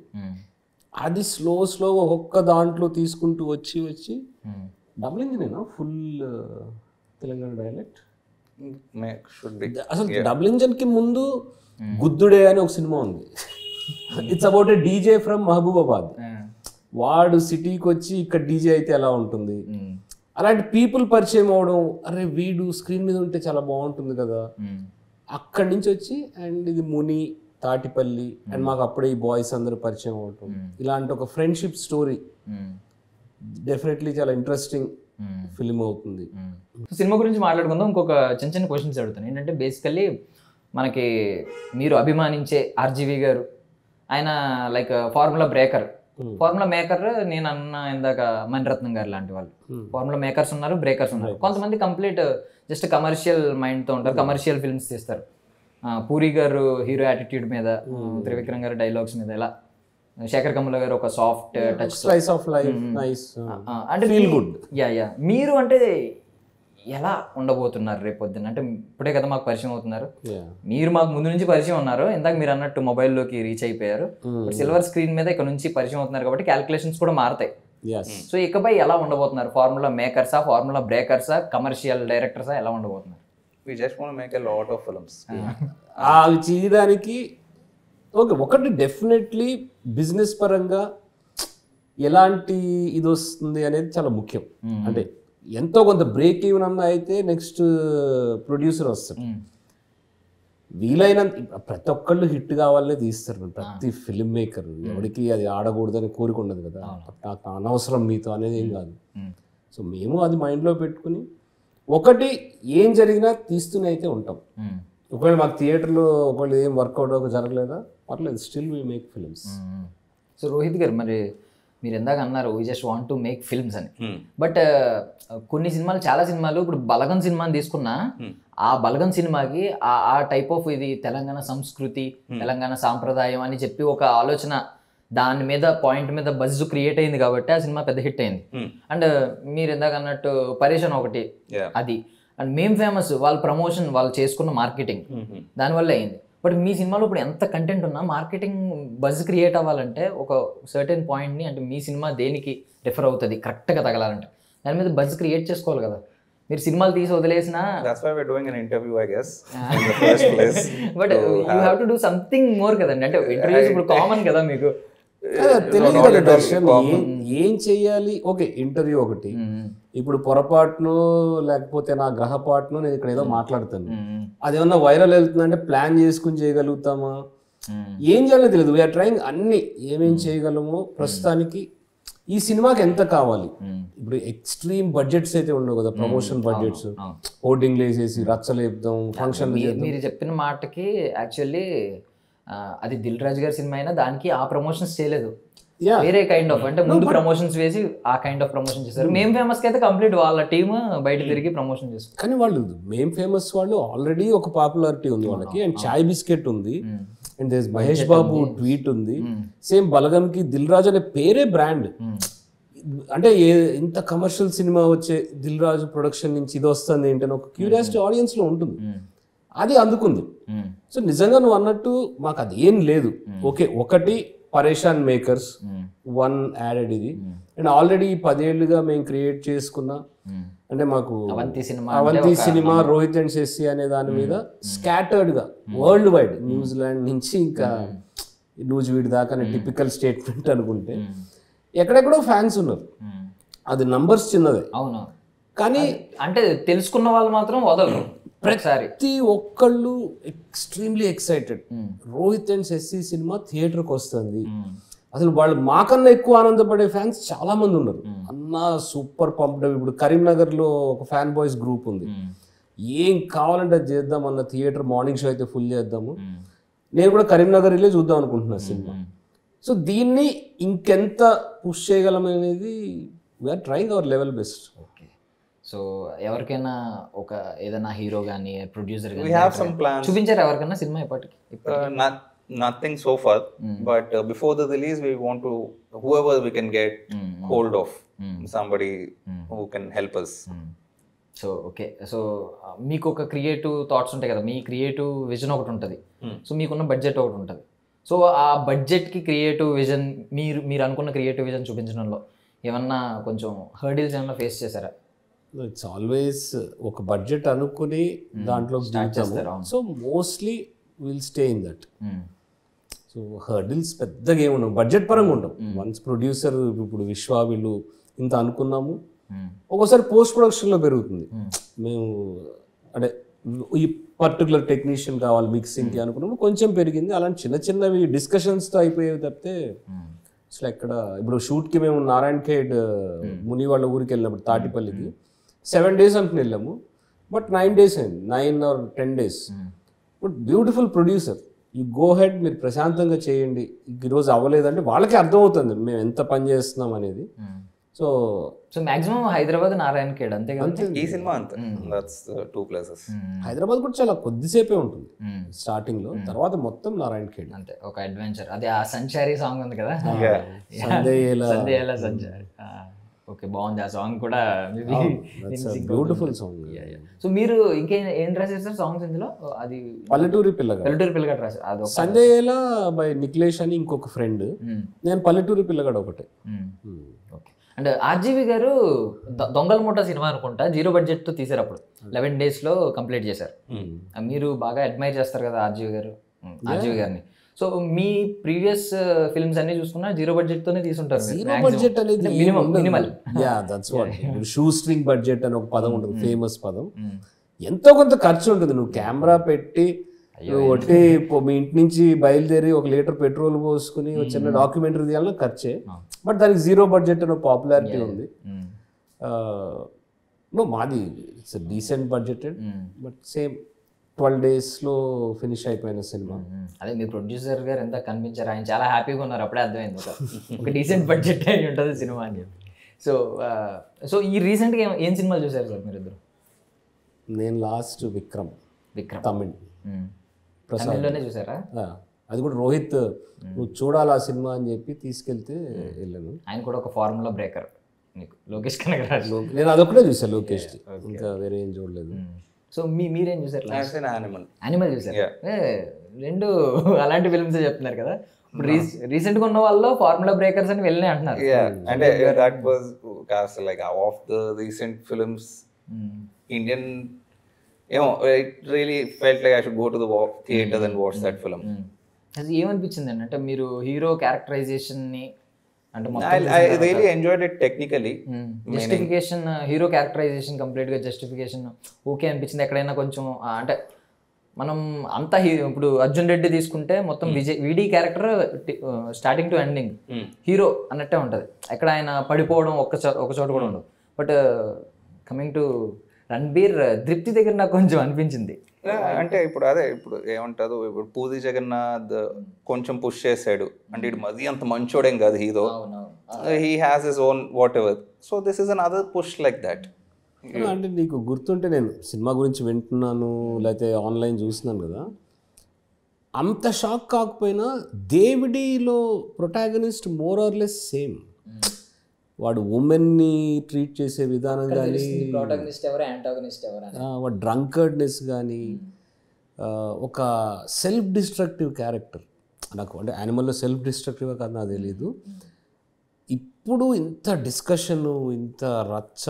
అది స్లో స్లో ఒక్కొక్క దాంట్లో తీసుకుంటూ వచ్చి వచ్చి డబుల్ ఇంజినేనా full Telangana dialect should be అసలు డబుల్ ఇంజన్ కి ముందు గుద్దుడే అని ఒక సినిమా ఉంది it's about a DJ from Mahabubabad వాడు సిటీకి వచ్చి ఇక్కడ డీజే అయితే ఎలా ఉంటుంది అలాంటి పీపుల్ పరిచయం అవడం అరే వీడు స్క్రీన్ మీద ఉంటే చాలా బాగుంటుంది కదా అక్కడి నుంచి వచ్చి అండ్ ఇది ముని తాటిపల్లి అండ్ మాకు అప్పుడే ఈ బాయ్స్ అందరూ పరిచయం అవటం ఇలాంటి ఒక ఫ్రెండ్షిప్ స్టోరీ డెఫినెట్లీ చాలా ఇంట్రెస్టింగ్ ఫిలిం అవుతుంది సో సినిమా గురించి మాట్లాడుకుందాం ఇంకొక చిన్న చిన్న క్వశ్చన్స్ అడుగుతాను ఏంటంటే బేసికల్లీ మనకి మీరు అభిమానించే ఆర్జీవి గారు ఆయన like formula breaker formula maker నేను అన్న ఇందాక మణిరత్నం గారు లాంటి వాళ్ళు ఫార్ములా మేకర్స్ ఉన్నారు బ్రేకర్స్ ఉన్నారు కొంతమంది కంప్లీట్ జస్ట్ కమర్షియల్ మైండ్తో ఉంటారు కమర్షియల్ ఫిల్మ్స్ తీస్తారు ఆ, పూరి గారు హీరో యాటిట్యూడ్ మీద త్రివిక్రమ్ గారు డైలాగ్స్ మీద ఇలా శేఖర్ కమల గారు ఒక soft touch slice of life nice అంటే Feel మీ- good. యా యా మీరు అంటే ఎలా ఉండబోతున్నారు రేపు పొద్దున్న అంటే ఇప్పుడే కదా మాకు పరిచయం అవుతున్నారు మీరు మాకు ముందు నుంచి పరిచయం ఉన్నారు ఇందాక మీరు అన్నట్టు మొబైల్లోకి రీచ్ అయిపోయారు సిల్వర్ స్క్రీన్ మీద ఇక్కడ నుంచి పరిచయం అవుతున్నారు కాబట్టి క్యాలిక్యులేషన్స్ కూడా మారుతాయి ఎస్ సో ఇకపై ఎలా ఉండబోతున్నారు ఫార్ములా మేకర్సా ఫార్ములా బ్రేకర్సా కమర్షియల్ డైరెక్టర్సా ఎలా ఉండబోతున్నారు we just want make a lot of films అవి చేయడానికి ఓకే ఒకటి డెఫినెట్లీ బిజినెస్ పరంగా ఎలాంటి ఇది వస్తుంది అనేది చాలా ముఖ్యం అంటే ఎంతో కొంత బ్రేక్ ఈవెన్ అన్న అయితే నెక్స్ట్ ప్రొడ్యూసర్ వస్తాడు వీలైనంత ప్రతి ఒక్కళ్ళు హిట్ కావాలనే తీస్తారు ప్రతి ఫిల్మ్ మేకర్ ఎవరికి అది ఆడకూడదని కోరిక ఉండదు కదా నాకు అనవసరం మీతో అనేది ఏం కాదు సో మేము అది మైండ్లో పెట్టుకుని ఒకటి ఏం జరిగినా తీస్తూనే అయితే ఉంటాం ఒకవేళ మాకు థియేటర్లో ఒకవేళ ఏం వర్కౌట్ ఒక జరగలేదా పర్లేదు still we make films so Rohit గారు మరి మీరు ఎందాక అన్నారు we just want to make films అని బట్ కొన్ని సినిమాలు చాలా సినిమాలు ఇప్పుడు బలగం సినిమాని తీసుకున్నా ఆ బలగం సినిమాకి ఆ ఆ టైప్ ఆఫ్ ఇది తెలంగాణ సంస్కృతి తెలంగాణ సాంప్రదాయం అని చెప్పి ఒక ఆలోచన దాని మీద పాయింట్ మీద బజ్ క్రియేట్ అయింది కాబట్టి ఆ సినిమా పెద్ద హిట్ అయింది అండ్ మీరు ఇందాక అన్నట్టు పరేషన్ ఒకటి Yeah. అది అండ్ మేం ఫేమస్ వాళ్ళ ప్రమోషన్ వాళ్ళు చేసుకున్న మార్కెటింగ్ దానివల్ల అయింది బట్ మీ సినిమాలో ఇప్పుడు ఎంత కంటెంట్ ఉన్నా మార్కెటింగ్ బజ్ క్రియేట్ అవ్వాలంటే ఒక సర్టెన్ పాయింట్ని అంటే మీ సినిమా దేనికి రిఫర్ అవుతుంది కరెక్ట్గా తగలాలంటే దాని మీద బజ్ క్రియేట్ చేసుకోవాలి కదా మీరు సినిమాలు తీసి వదిలేసినా That's why we're doing an interview, I guess, in the first place. But to you have to do something more కదండి అంటే ఇంటర్వ్యూస్ ఇప్పుడు కామన్ కదా మీకు తెలియదు not కదా at all దర్శన్ ఏం ఏం చెయ్యాలి ఓకే ఇంటర్వ్యూ ఒకటి ఇప్పుడు పొరపాటును లేకపోతే నా గ్రహపాటును నేను ఇక్కడ ఏదో మాట్లాడుతాను అదేమన్నా వైరల్ వెళ్తుందంటే ప్లాన్ చేసుకుని చేయగలుగుతామా ఏం చేయాలో తెలియదు వీఆర్ ట్రైంగ్ అన్ని ఏమేం చేయగలమో ప్రస్తుతానికి ఈ సినిమాకి ఎంత కావాలి ఇప్పుడు ఎక్స్ట్రీమ్ బడ్జెట్స్ అయితే ఉండవు కదా ప్రమోషన్ బడ్జెట్స్ హోర్డింగ్లు వేసేసి రచ్చలేపుదాం ఫంక్షన్లు మీ- మీరు చెప్పిన మాటకి యాక్చువల్లీ అది దిల్ రాజు గారి సినిమా అయినా దానికి ఆ ప్రమోషన్స్ చేయలేదు యా వేరే కైండ్ ఆఫ్ అంటే ముందు ప్రమోషన్స్ వేసి ఆ కైండ్ ఆఫ్ ప్రమోషన్ చేశారు మేము ఫేమస్ అయితే కంప్లీట్ వాళ్ళ టీమ్ బయట తిరిగి ప్రమోషన్ చేస్తారు కానీ వాళ్ళు మేం ఫేమస్ వాళ్ళు ఆల్రెడీ ఒక పాపులారిటీ ఉంది వాళ్ళకి అండ్ చాయ్ బిస్కెట్ ఉంది and there's Mahesh Babu tweet ఉంది సేమ్ బలగంకి దిల్ రాజు అనే పేరే బ్రాండ్ అంటే ఏ ఇంత కమర్షియల్ సినిమా వచ్చే దిల్ రాజు ప్రొడక్షన్ నుంచి ఇది వస్తుంది ఏంటని ఒక క్యూరియాసిటీ ఆడియన్స్ లో ఉంటుంది అది అందుకుంది సో నిజంగా నువ్వు అన్నట్టు మాకు అది ఏం లేదు ఓకే ఒకటి పరేషాన్ మేకర్స్ వన్ యాడెడ్ ఇది అండ్ ఆల్రెడీ పదేళ్లుగా మేము క్రియేట్ చేసుకున్న అంటే మాకు అవంతి సినిమా అవంతి సినిమా రోహిత్ అండ్ శశి అనే దాని మీద స్కాటర్డ్ గా వరల్డ్ వైడ్ న్యూజిలాండ్ నుంచి ఇంకా నూజివీడి దాకా టిపికల్ స్టేట్మెంట్ అనుకుంటే ఎక్కడెక్కడో ఫ్యాన్స్ ఉన్నారు అది నంబర్స్ చిన్నదే అవును కానీ అంటే తెలుసుకున్న వాళ్ళు మాత్రం వదలరు ఒకసారి ప్రతి ఒక్కళ్ళు extremely excited Rohit and Shashi సినిమా థియేటర్కి వస్తుంది అసలు వాళ్ళు మాకన్నా ఎక్కువ ఆనందపడే ఫ్యాన్స్ చాలా మంది ఉన్నారు అన్న సూపర్ పంప్డ్ ఇప్పుడు కరీంనగర్ లో ఒక ఫ్యాన్ బాయ్స్ గ్రూప్ ఉంది ఏం కావాలంటే అది చేద్దాం అన్న థియేటర్ మార్నింగ్ షో అయితే ఫుల్ చేద్దాము నేను కూడా కరీంనగర్ వెళ్ళి చూద్దాం అనుకుంటున్నా సినిమా సో దీన్ని ఇంకెంత పుష్ చేయగలం అనేది we're trying our level best okay so ఎవరికైనా ఒక ఏదైనా హీరో కానీ ప్రొడ్యూసర్ We కానీ have some plans. చూపించారు ఎవరికైనా సినిమా ఇప్పటికి Uh, not, nothing so far, but uh, before the release, we want to whoever we can get hold of somebody who can help us. So okay so మీకు ఒక creative thoughts ఉంటాయి కదా మీ creative vision ఒకటి ఉంటుంది so మీకున్న budget ఒకటి ఉంటుంది so ఆ బడ్జెట్కి క్రియేటివ్ విజన్ మీరు మీరు అనుకున్న క్రియేటివ్ విజన్ చూపించడంలో ఏమన్నా కొంచెం హర్డిల్స్ ఏమన్నా ఫేస్ చేశారా ఇట్స్ ఆల్వేస్ ఒక బడ్జెట్ అనుకుని దాంట్లో చేస్తారు, దిగుతాము అవును. So mostly will stay in that so hurdles పెద్దగా ఏమి ఉండవు బడ్జెట్ పరంగా ఉండవు వన్స్ ప్రొడ్యూసర్ ఇప్పుడు విశ్వ వీళ్ళు ఇంత అనుకున్నాము ఒక్కోసారి పోస్ట్ ప్రొడక్షన్లో పెరుగుతుంది మేము అంటే ఈ పర్టికులర్ టెక్నీషియన్ కావాలి మిక్సింగ్కి అనుకున్నప్పుడు కొంచెం పెరిగింది అలాంటి చిన్న చిన్నవి డిస్కషన్స్తో అయిపోయేవి తప్పితే అసలు ఎక్కడ ఇప్పుడు షూట్కి మేము నారాయణ ఖేడ్ ముని వాళ్ళ ఊరికి వెళ్ళినప్పుడు తాటిపల్లికి సెవెన్ డేస్ అనుకుని వెళ్ళాము బట్ నైన్ డేస్ అయింది nine or ten days but beautiful producer he go ahead మీరు ప్రశాంతంగా చేయండి ఈరోజు అవ్వలేదంటే వాళ్ళకి అర్థమవుతుంది మేము ఎంత పని చేస్తున్నాం అనేది so so maximum Hyderabad Narayankhed అంతే కదా ఈ సినిమా అంతే దట్స్ టూ ప్లేసెస్ హైదరాబాద్ కూడా చాలా కొద్దిసేపే ఉంటుంది స్టార్టింగ్ లో తర్వాత మొత్తం నారాయణ ఖేడ్ అంతే ఒక అడ్వెంచర్ అదే ఆ సంచారి సాంగ్ ఉంది కదా సందేయేలా సందేయాల సంచారి ఓకే బాగుంది ఆ సాంగ్ కూడా బ్యూటిఫుల్ సాంగ్ సో మీరు ఇంకేం ఏం రాశారు సార్ సాంగ్స్ ఇందులో అది పల్లెటూరి పిల్లగా పల్లెటూరు పిల్లగాడు రాశారు అది ఒక సందేయేలా బై నిఖిలేష్ అని ఇంకొక ఫ్రెండ్ నేను పల్లెటూరి పిల్లగాడు ఒకటే ఓకే అండ్ ఆర్జీవి గారు దొ- దొంగల మూట సినిమా అనుకుంటా జీరో బడ్జెట్ తో తీసారు అప్పుడు లెవెన్ డేస్ లో కంప్లీట్ చేశారు ఆ, మీరు బాగా అడ్మైర్ చేస్తారు కదా ఆర్జీవి గారు ఆర్జీవి గారిని సో మీ ప్రీవియస్ ఫిల్మ్స్ అన్ని చూసుకున్నా జీరో బడ్జెట్ తోనే తీసుంటారు జీరో బడ్జెట్ అనేది minimum minimal ya that's what shoestring budget అని ఒక పదం ఉంటుంది ఫేమస్ పదం ఎంతో కొంత ఖర్చు ఉంటుంది నువ్వు కెమెరా పెట్టి నువ్వు ఒట్టి పో- మీ ఇంటి నుంచి బయలుదేరి ఒక లీటర్ పెట్రోల్ పోసుకుని ఒక చిన్న డాక్యుమెంటరీ తీయాలన్నా ఖర్చే బట్ దానికి జీరో బడ్జెట్ అనే పాపులారిటీ ఉంది నో మాది it's decent budgeted but same twelve డేస్లో ఫినిష్ అయిపోయిన సినిమా అదే మీ ప్రొడ్యూసర్ గారు ఎంత కనిపించారు ఆయన చాలా హ్యాపీగా ఉన్నారు అప్పుడే అర్థమైంది ఒక ఒక డీసెంట్ బడ్జెట్ అయి ఉంటుంది సినిమా అని చెప్పి సో సో ఈ రీసెంట్గా ఏం ఏం సినిమాలు చూసారు సార్ మీరు ఇద్దరు నేను లాస్ట్ విక్రమ్ విక్రమ్ తమిళ్ ప్రసాద్ తమిళ్లోనే చూసారా ఆ, అది కూడా రోహిత్ నువ్వు చూడాలి ఆ సినిమా అని చెప్పి తీసుకెళ్తే వెళ్ళాను ఆయన కూడా ఒక ఫార్ములా బ్రేకర్ నీకు లోకేష్ కనగరాజు నేను అదొకటే చూసాను లోకేష్ ఇంకా వేరే ఏం చూడలేదు సో మీ మీరేం చూసారు యాజ్ అన్ యానిమల్ యానిమల్ చూసారు Yeah. ఏ, రెండు అలాంటి ఫిల్మ్స్ చెప్తున్నారు కదా ఇప్పుడు రీసెంట్గా ఉన్న వాళ్ళు ఫార్ములా బ్రేకర్స్ అని వెళ్ళినాయి అంటున్నారు Yeah, and uh, that was cast like of the recent films, Indian. You know, it really felt like I should go to the wa- theater and watch that film. అది ఏమనిపించింది అండి అంటే మీరు hero characterisation ని అంటే I, I really enjoyed it technically. Justification hero characterization complete గా justification okay అనిపించింది ఎక్కడైనా కొంచెం ఆ, అంటే మనం అంతా హీ- ఇప్పుడు అర్జున్ రెడ్డి తీసుకుంటే మొత్తం Vijay VD character starting to ending hero అన్నట్టే ఉంటది ఎక్కడ ఆయన పడిపోవడం ఒక్క చో- ఒక చోట కూడా ఉండదు but coming to Ranbir Deepti దగ్గర నాకు కొంచెం అనిపించింది Yeah, అంటే ఇప్పుడు అదే ఇప్పుడు ఏమంటారు ఇప్పుడు పూరి జగన్నాథ్ కొంచెం పుష్ చేశాడు అంటే ఇటు మరీ అంత మంచోడేం కాదు hero he has his own whatever so this is another push like that అంటే నీకు గుర్తుంటే నేను సినిమా గురించి వింటున్నాను లేకపోతే ఆన్లైన్ చూస్తున్నాను కదా అంత షాక్ కాకపోయినా దేవిడిలో protagonist more or less same వాడు ఉమెన్ని ట్రీట్ చేసే విధానం కానీ ప్రోటాగనిస్ట్ ఎవరు యాంటాగనిస్ట్ ఎవరు అని వాడు డ్రంకర్డ్నెస్ కానీ ఒక సెల్ఫ్ డిస్ట్రక్టివ్ క్యారెక్టర్ నాకు అంటే యానిమల్లో సెల్ఫ్ డిస్ట్రక్టివ్ కాదు నాకు తెలియదు ఇప్పుడు ఇంత డిస్కషన్ ఇంత రచ్చ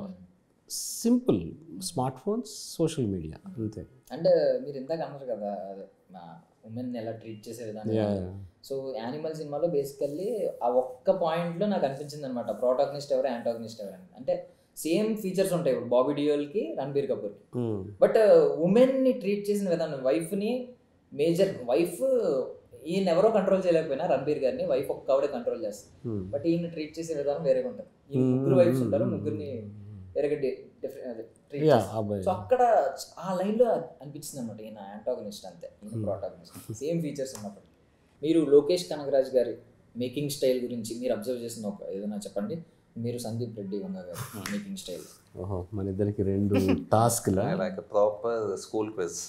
simple smart phones social media అంతే అంటే మీరు ఇందాక అన్నారు కదా అదే ఉమెన్ ఎలా ట్రీట్ చేసే విధానం సో యానిమల్ సినిమాలో బేసికల్లీ ఆ ఒక్క పాయింట్లో నాకు అనిపించింది అనమాట ప్రోటాగనిస్ట్ ఎవరు యాంటాగనిస్ట్ ఎవరు అని అంటే సేమ్ ఫీచర్స్ ఉంటాయి ఇప్పుడు బాబీ డియోల్కి రణబీర్ కపూర్కి Hmm. బట్ ఉమెన్ ని ట్రీట్ చేసిన విధానం వైఫ్ ని మేజర్ వైఫ్ ఈయన ఎవరో కంట్రోల్ చేయలేకపోయినా రణబీర్ గారిని వైఫ్ ఒక్క ఆవిడే కంట్రోల్ చేస్తారు Hmm. బట్ ఈయన ట్రీట్ చేసే విధానం వేరేగా ఉంటుంది ఈ ముగ్గురు వైఫ్స్ ఉంటారు ముగ్గురిని వేరేగా ట్రీట్ Yeah, చేస్తారు అబ్బాయి. సో అక్కడ ఆ లైన్ లో అనిపించింది అనమాట ఈయన యాంటాగనిస్ట్ అంతే ఈయన ప్రోటాగనిస్ట్ సేమ్ ఫీచర్స్ ఉన్నప్పుడు మీరు లోకేష్ కనగరాజ్ గారి మేకింగ్ స్టైల్ గురించి మీరు అబ్జర్వ్ చేసిన ఒక ఏదైనా చెప్పండి మీరు సందీప్ రెడ్డి వంగ గారి మేకింగ్ స్టైల్ ఓహో మన ఇద్దరికి రెండు టాస్క్లా లైక్ ప్రాపర్ స్కూల్ క్విజ్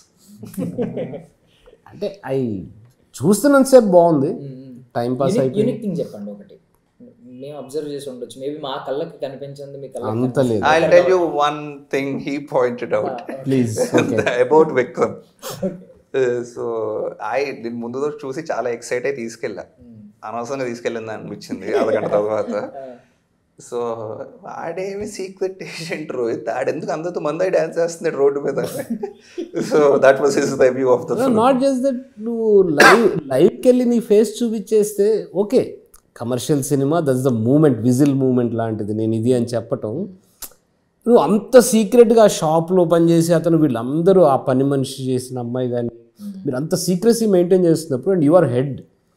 అంటే అవి చూస్తున్నంతసేపు బాగుంది టైం పాస్ అయిపోయింది యూనిక్ థింగ్ చెప్పండి ఒకటి మేము అబ్జర్వ్ చేసి ఉండొచ్చు మేబీ మా కళ్ళకి కనిపించింది మీ కళ్ళకి అంత లేదు I'll tell you one thing he pointed out please about Vikram. So I నేను ముందు రోజు చూసి చాలా ఎక్సైట్ అయి తీసుకెళ్ళా అనవసరంగా తీసుకెళ్ళింది అనిపించింది అరగంట తర్వాత సో వాడేమి సీక్రెట్ ఏజెంట్ రోహిత్ ఆడెందుకు అందరితో మంది డాన్స్ చేస్తున్నాడు రోడ్డు మీద so that was his review of the not just that నువ్వు లైవ్ లైవ్కి వెళ్ళి నీ ఫేస్ చూపించేస్తే ఓకే కమర్షియల్ సినిమా that's the moment whistle moment లాంటిది నేను ఇది అని చెప్పటం నువ్వు అంత సీక్రెట్గా ఆ షాప్లో పనిచేసి అతను వీళ్ళందరూ ఆ పని మనిషి చేసిన అమ్మాయి కానీ మీరు అంత సీక్రసీ మెయింటైన్ చేస్తున్నప్పుడు అండ్ యువర్ హెడ్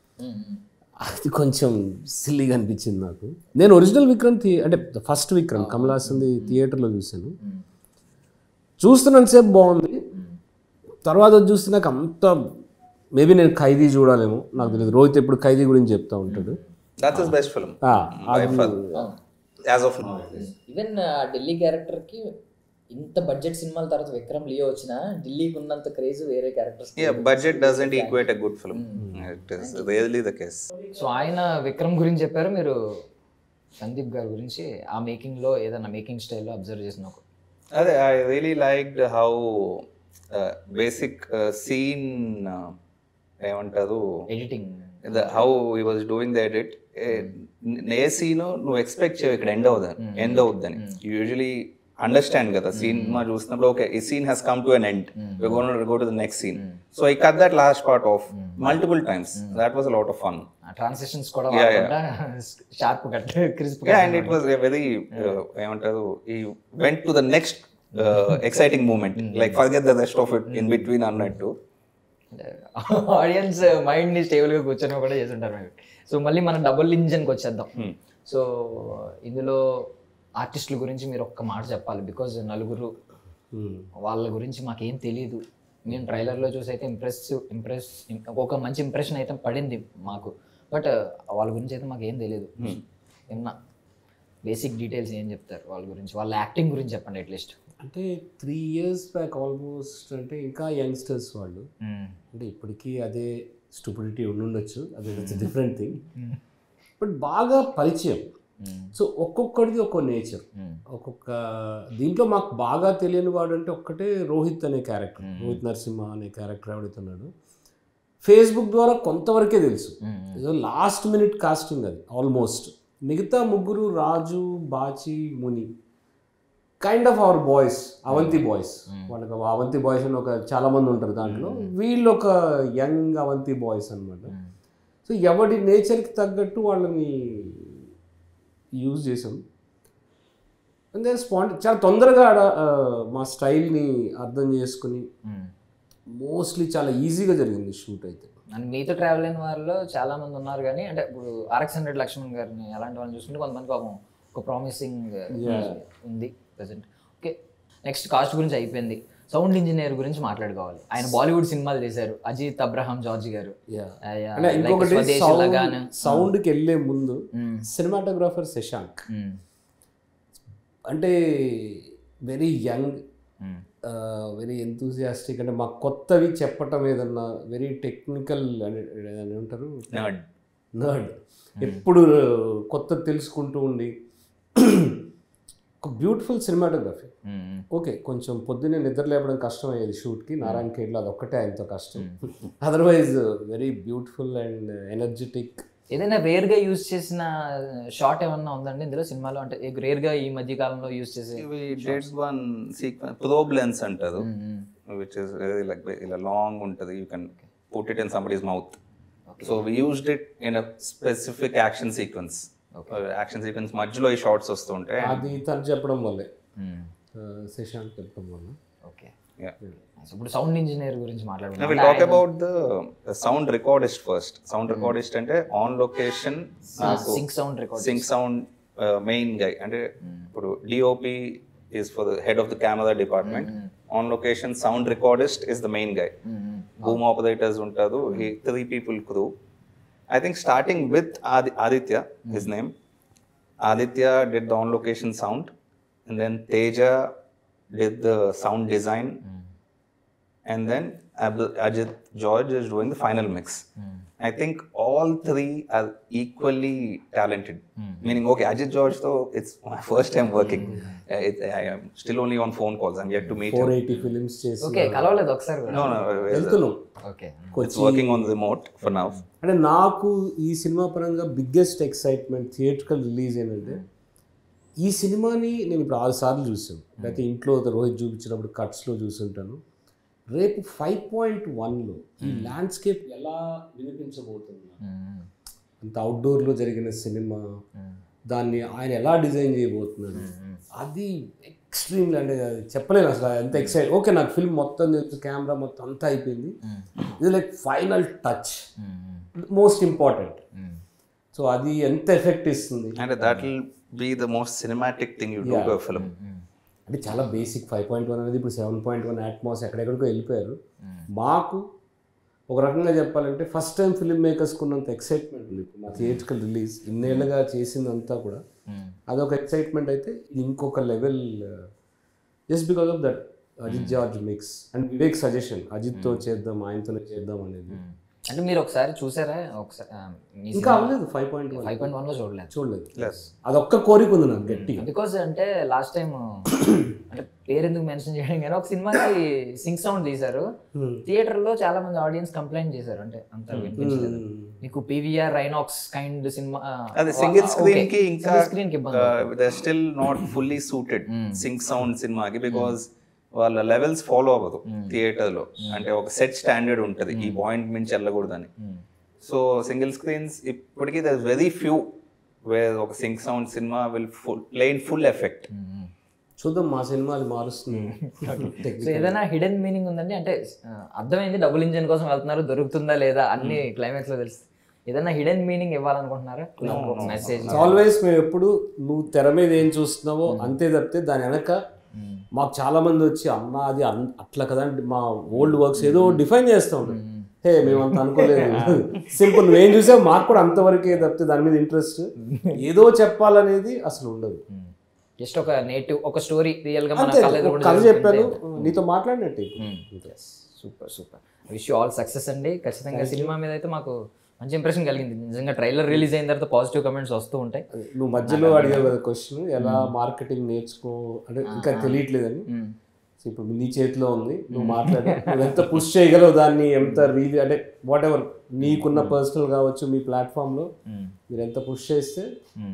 అది కొంచెం సిల్లీగా అనిపించింది నాకు నేను ఒరిజినల్ విక్రమ్ థి అంటే ఫస్ట్ విక్రమ్ కమలాసంది థియేటర్లో చూశాను చూస్తున్నంతసేపు బాగుంది తర్వాత వచ్చి చూస్తే నాకు అంత మేబీ నేను ఖైదీ చూడాలేమో నాకు తెలియదు రోహిత్ ఎప్పుడు ఖైదీ గురించి చెప్తా ఉంటాడు దట్స్ హిస్ బెస్ట్ ఫిల్మ్ ఆ, as of now even Dilli character కి ఇంత బడ్జెట్ సినిమాల తర్వాత విక్రమ్ లియో వచ్చిన ఢిల్లీకి ఉన్నంత క్రేజ్ వేరే characters Yeah, budget doesn't equate a good film. It is really the case. So ఆయన విక్రమ్ గురించి చెప్పారు మీరు సందీప్ గారి గురించి ఆ మేకింగ్ లో ఏదైనా మేకింగ్ స్టైల్లో అబ్జర్వ్ చేసిన ఒక అదే I really liked how basic scene ఏమంటారు editing how he was doing the edit a scene నువ్వు ఎక్స్పెక్ట్ చేయవు ఇక్కడ ఎండ్ అవుదని ఎండ్ అవుద్దని యూజువలీ అండర్స్టాండ్ కదా సినిమా చూసినప్పుడు ఓకే ఈ scene has come to an end go to the next scene so I cut that last part of multiple times that was lot of fun transactions కూడా Yeah, yeah. వాడకుండా sharp cut crisp Yeah, and it was a very uh, ఏమంటారు he went to the next exciting moment like forget the rest of it in between అన్నట్టు audience mind ని stable గా కూర్చొని కూడా చేస్తుంటారు మేము సో మళ్ళీ మనం డబుల్ ఇంజన్ కి వచ్చేద్దాం సో ఇందులో ఆర్టిస్టుల గురించి మీరు ఒక్క మాట చెప్పాలి బికాజ్ నలుగురు వాళ్ళ గురించి మాకేం తెలియదు మేము ట్రైలర్లో చూసి అయితే ఇంప్రెస్ ఇంప్రెస్ ఒక మంచి ఇంప్రెషన్ అయితే పడింది మాకు బట్ వాళ్ళ గురించి అయితే మాకు ఏం తెలియదు ఏమన్నా బేసిక్ డీటెయిల్స్ ఏం చెప్తారు వాళ్ళ గురించి వాళ్ళ యాక్టింగ్ గురించి చెప్పండి అట్లీస్ట్ అంటే త్రీ ఇయర్స్ బ్యాక్ ఆల్మోస్ట్ అంటే ఇంకా యంగ్స్టర్స్ వాళ్ళు అంటే ఇప్పటికీ అదే స్టూపిడిటీ ఉండుండొచ్చు అది డిఫరెంట్ థింగ్ బట్ బాగా పరిచయం సో ఒక్కొక్కడిది ఒక్కో నేచర్ ఒక్కొక్క దీంట్లో మాకు బాగా తెలియని వాడు అంటే ఒక్కటే రోహిత్ అనే క్యారెక్టర్ రోహిత్ నరసింహ అనే క్యారెక్టర్ ఎవడైతున్నాడు ఫేస్బుక్ ద్వారా కొంతవరకే తెలుసు ఏదో లాస్ట్ మినిట్ కాస్టింగ్ అది ఆల్మోస్ట్ మిగతా ముగ్గురు Raju Bachi Muni kind of our boys Avanti boys వాళ్ళకి అవంతి బాయ్స్ అని ఒక చాలా మంది ఉంటారు దాంట్లో వీళ్ళు ఒక యంగ్ అవంతి బాయ్స్ అన్నమాట సో ఎవడి నేచర్కి తగ్గట్టు వాళ్ళని యూజ్ చేసాం అండ్ దెన్ స్పాంట్ చాలా తొందరగా ఆడ ఆ, మా స్టైల్ని అర్థం చేసుకుని మోస్ట్లీ చాలా ఈజీగా జరిగింది షూట్ అయితే అండ్ మీతో ట్రావెల్ అయిన వారిలో చాలా మంది ఉన్నారు కానీ అంటే ఇప్పుడు ఆర్ఎక్స్ హండ్రెడ్ లక్ష్మణ్ గారిని అలాంటి వాళ్ళని చూసుకుంటే కొంతమంది పాపం ఒక ప్రామిసింగ్ ఉంది ప్రజెంట్ ఓకే నెక్స్ట్ కాస్ట్ గురించి అయిపోయింది సౌండ్ ఇంజనీర్ గురించి మాట్లాడుకోవాలి ఆయన బాలీవుడ్ సినిమాలు చేశారు అజిత్ అబ్రహాం జార్జ్ గారు Yeah. ఆ, yeah, అంటే like ఇంకొకటి స్వదేశీ సౌండ్ లగాన్. సౌండ్కి వెళ్ళే ముందు Mm. Cinematographer Shashank Mm. అంటే very young Mm. Very enthusiastic అంటే మాకు కొత్తవి చెప్పటం ఏదన్నా వెరీ టెక్నికల్ అని అని ఉంటారు Nerd. నర్డ్ ఎప్పుడు కొత్త తెలుసుకుంటూ ఉండి ఒక బ్యూటిఫుల్ సినిమాటోగ్రఫీ Mm. ఓకే కొంచెం పొద్దున్నే నిద్ర లేపడం కష్టం అయ్యేది షూట్కి నారాయణ ఖేడ్లో అది ఒక్కటే ఆయనతో కష్టం otherwise very beautiful and energetic ఏదైనా రేర్ గా యూజ్ చేసిన షార్ట్ ఏమన్నా ఉందండి ఇందులో సినిమాలో అంటే రేర్ గా ఈ మధ్య కాలంలో యూజ్ చేసే We did one sequence, probe lens అంటారు which is really like ఇలా లాంగ్ ఉంటుంది you can put it in somebody's mouth so we used it in a specific action sequence action sequence మధ్యలో ఈ షార్ట్స్ వస్తుంటే అది తను చెప్పడం వల్లే ఆ, శశాంక్ చెప్పడం వల్ల ఓకే yeah. ఇప్పుడు సౌండ్ ఇంజనీర్ గురించి Now మాట్లాడుకుందాం we'll talk about the, the sound recordist first. Sound recordist అంటే ఆన్ లొకేషన్ నాకు sync sound record sync sound main guy అంటే ఇప్పుడు DOP is for the head of the camera department on location sound recordist is the main guy boom operators ఉంటారు ఈ three people crew I think starting with Adi Aditya his name Aditya did the on location sound and then Teja did the sound design and then Ab- Ajit George is doing the final mix. I think all three are equally talented. Meaning, okay, Ajit George, though, it's my first time working. Uh, it, I am still only on phone calls. I'm yet to meet four him. Eighty films చేసి okay కలవలేదు ఒకసారి కూడా No, no, uh, వెళ్తున్నాం okay it's working on remote for now. అంటే నాకు ఈ cinema పరంగా biggest excitement theatrical release ఏంటంటే ఈ సినిమాని నేను ఇప్పుడు ఆరు సార్లు చూసాను లేకపోతే ఇంట్లో రోహిత్ చూపించినప్పుడు కట్స్లో చూసుంటాను రేపు ఫైవ్ పాయింట్ వన్లో ఈ ల్యాండ్స్కేప్ ఎలా వినిపించబోతుంది అంత అవుట్డోర్లో జరిగిన సినిమా దాన్ని ఆయన ఎలా డిజైన్ చేయబోతున్నాడు అది ఎక్స్ట్రీమ్లీ అంటే అది చెప్పలేను అసలు ఎంత ఎక్సైట్ ఓకే నాకు ఫిల్మ్ మొత్తం తెలుసు కెమెరా మొత్తం అంతా అయిపోయింది ఇది like final touch most important so అది ఎంత ఎఫెక్ట్ ఇస్తుంది And that will be the most cinematic thing you do to a film. అంటే చాలా బేసిక్ ఫైవ్ పాయింట్ వన్ అనేది ఇప్పుడు సెవెన్ పాయింట్ వన్ అట్మాస్ ఎక్కడెక్కడికో వెళ్ళిపోయారు మాకు ఒక రకంగా చెప్పాలంటే ఫస్ట్ టైం ఫిల్మ్ మేకర్స్కి ఉన్నంత ఎక్సైట్మెంట్ ఉంది ఇప్పుడు మా థియేట్రికల్ రిలీజ్ ఇన్నేళ్ళుగా చేసిందంతా కూడా అదొక ఎక్సైట్మెంట్ అయితే ఇది ఇంకొక level just because of that Ajith George mix and Vivek suggestion అజిత్తో చేద్దాం ఆయనతోనే చేద్దాం అనేది అంటే మీరు ఒకసారి చూసారా ఒకసారి ఆ, మీ ఇంకా అవ్వలేదు five point one five point వన్లో చూడలేదు చూడలేదు Yes. అదొక్క కోరిక ఉంది నాకు గట్టిగా బికాజ్ అంటే లాస్ట్ టైం అంటే పేరు ఎందుకు మెన్షన్ చేయడం కానీ ఒక సినిమాకి సింక్ సౌండ్ తీశారు థియేటర్ లో చాలా మంది ఆడియన్స్ కంప్లైంట్ చేశారు అంటే అంత వినిపించలేదు మీకు పీవీఆర్ రైనాక్స్ కైండ్ సినిమా అది సింగిల్ స్క్రీన్ కి ఇంకా స్క్రీన్ కి ఇబ్బంది they still not fully suited sync sound సినిమాకి బికాస్ వాళ్ళ లెవెల్స్ ఫాలో అవ్వదు థియేటర్ లో అంటే ఒక సెట్ స్టాండర్డ్ ఉంటుంది ఈ పాయింట్ మించి వెళ్ళకూడదని సో సింగిల్ స్క్రీన్స్ ఇప్పటికీ దర్ వెరీ ఫ్యూ వేర్ ఒక సింగ్ సౌండ్ సినిమా will full play in full effect చూద్దాం మా సినిమా అది మారుస్తుంది సో ఏదైనా హిడెన్ మీనింగ్ ఉందండి అంటే ఆ, అర్థమైంది డబుల్ ఇంజిన్ కోసం వెళ్తున్నారు దొరుకుతుందా లేదా అన్ని క్లైమాక్స్ లో తెలుస్తుంది ఏదైనా హిడెన్ మీనింగ్ ఇవ్వాలనుకుంటున్నారా మెసేజ్ ఆల్వేస్ మేము ఎప్పుడు నువ్వు తెర మీద ఏం చూస్తున్నావో అంతే తప్పితే దాని వెనక మాకు చాలా మంది వచ్చి అన్న అది అన్- అట్లా కదా అంటే మా ఓల్డ్ వర్క్స్ ఏదో డిఫైన్ చేస్తూ ఉంటాం హే మేము అంత అనుకోలేదు సింపుల్ నువ్వేం చూసావు మాకు కూడా అంతవరకే తప్పితే దాని మీద ఇంట్రెస్ట్ ఏదో చెప్పాలనేది అసలు ఉండదు జస్ట్ ఒక నేటివ్ ఒక స్టోరీ రియల్ గా మన అంతే కళ్ళ ఒక కథ చెప్పాను నీతో మాట్లాడినట్టే super super wish all success అండి ఖచ్చితంగా సినిమా మీద అయితే మాకు మంచి ఇంప్రెషన్ కలిగింది నిజంగా ట్రైలర్ రిలీజ్ అయిన తర్వాత పాజిటివ్ కమెంట్స్ వస్తూ ఉంటాయి నువ్వు మధ్యలో అడిగావు కదా క్వశ్చన్ ఎలా మార్కెటింగ్ నేర్చుకో అంటే ఇంకా తెలియట్లేదని సో ఇప్పుడు నీ చేతిలో ఉంది నువ్వు మాట్లాడు నువ్వు ఎంత పుష్ చేయగలవు దాన్ని ఎంత రీల్ అంటే వాట్ ఎవర్ నీకున్న పర్సనల్ కావచ్చు మీ ప్లాట్ఫామ్లో మీరు ఎంత పుష్ చేస్తే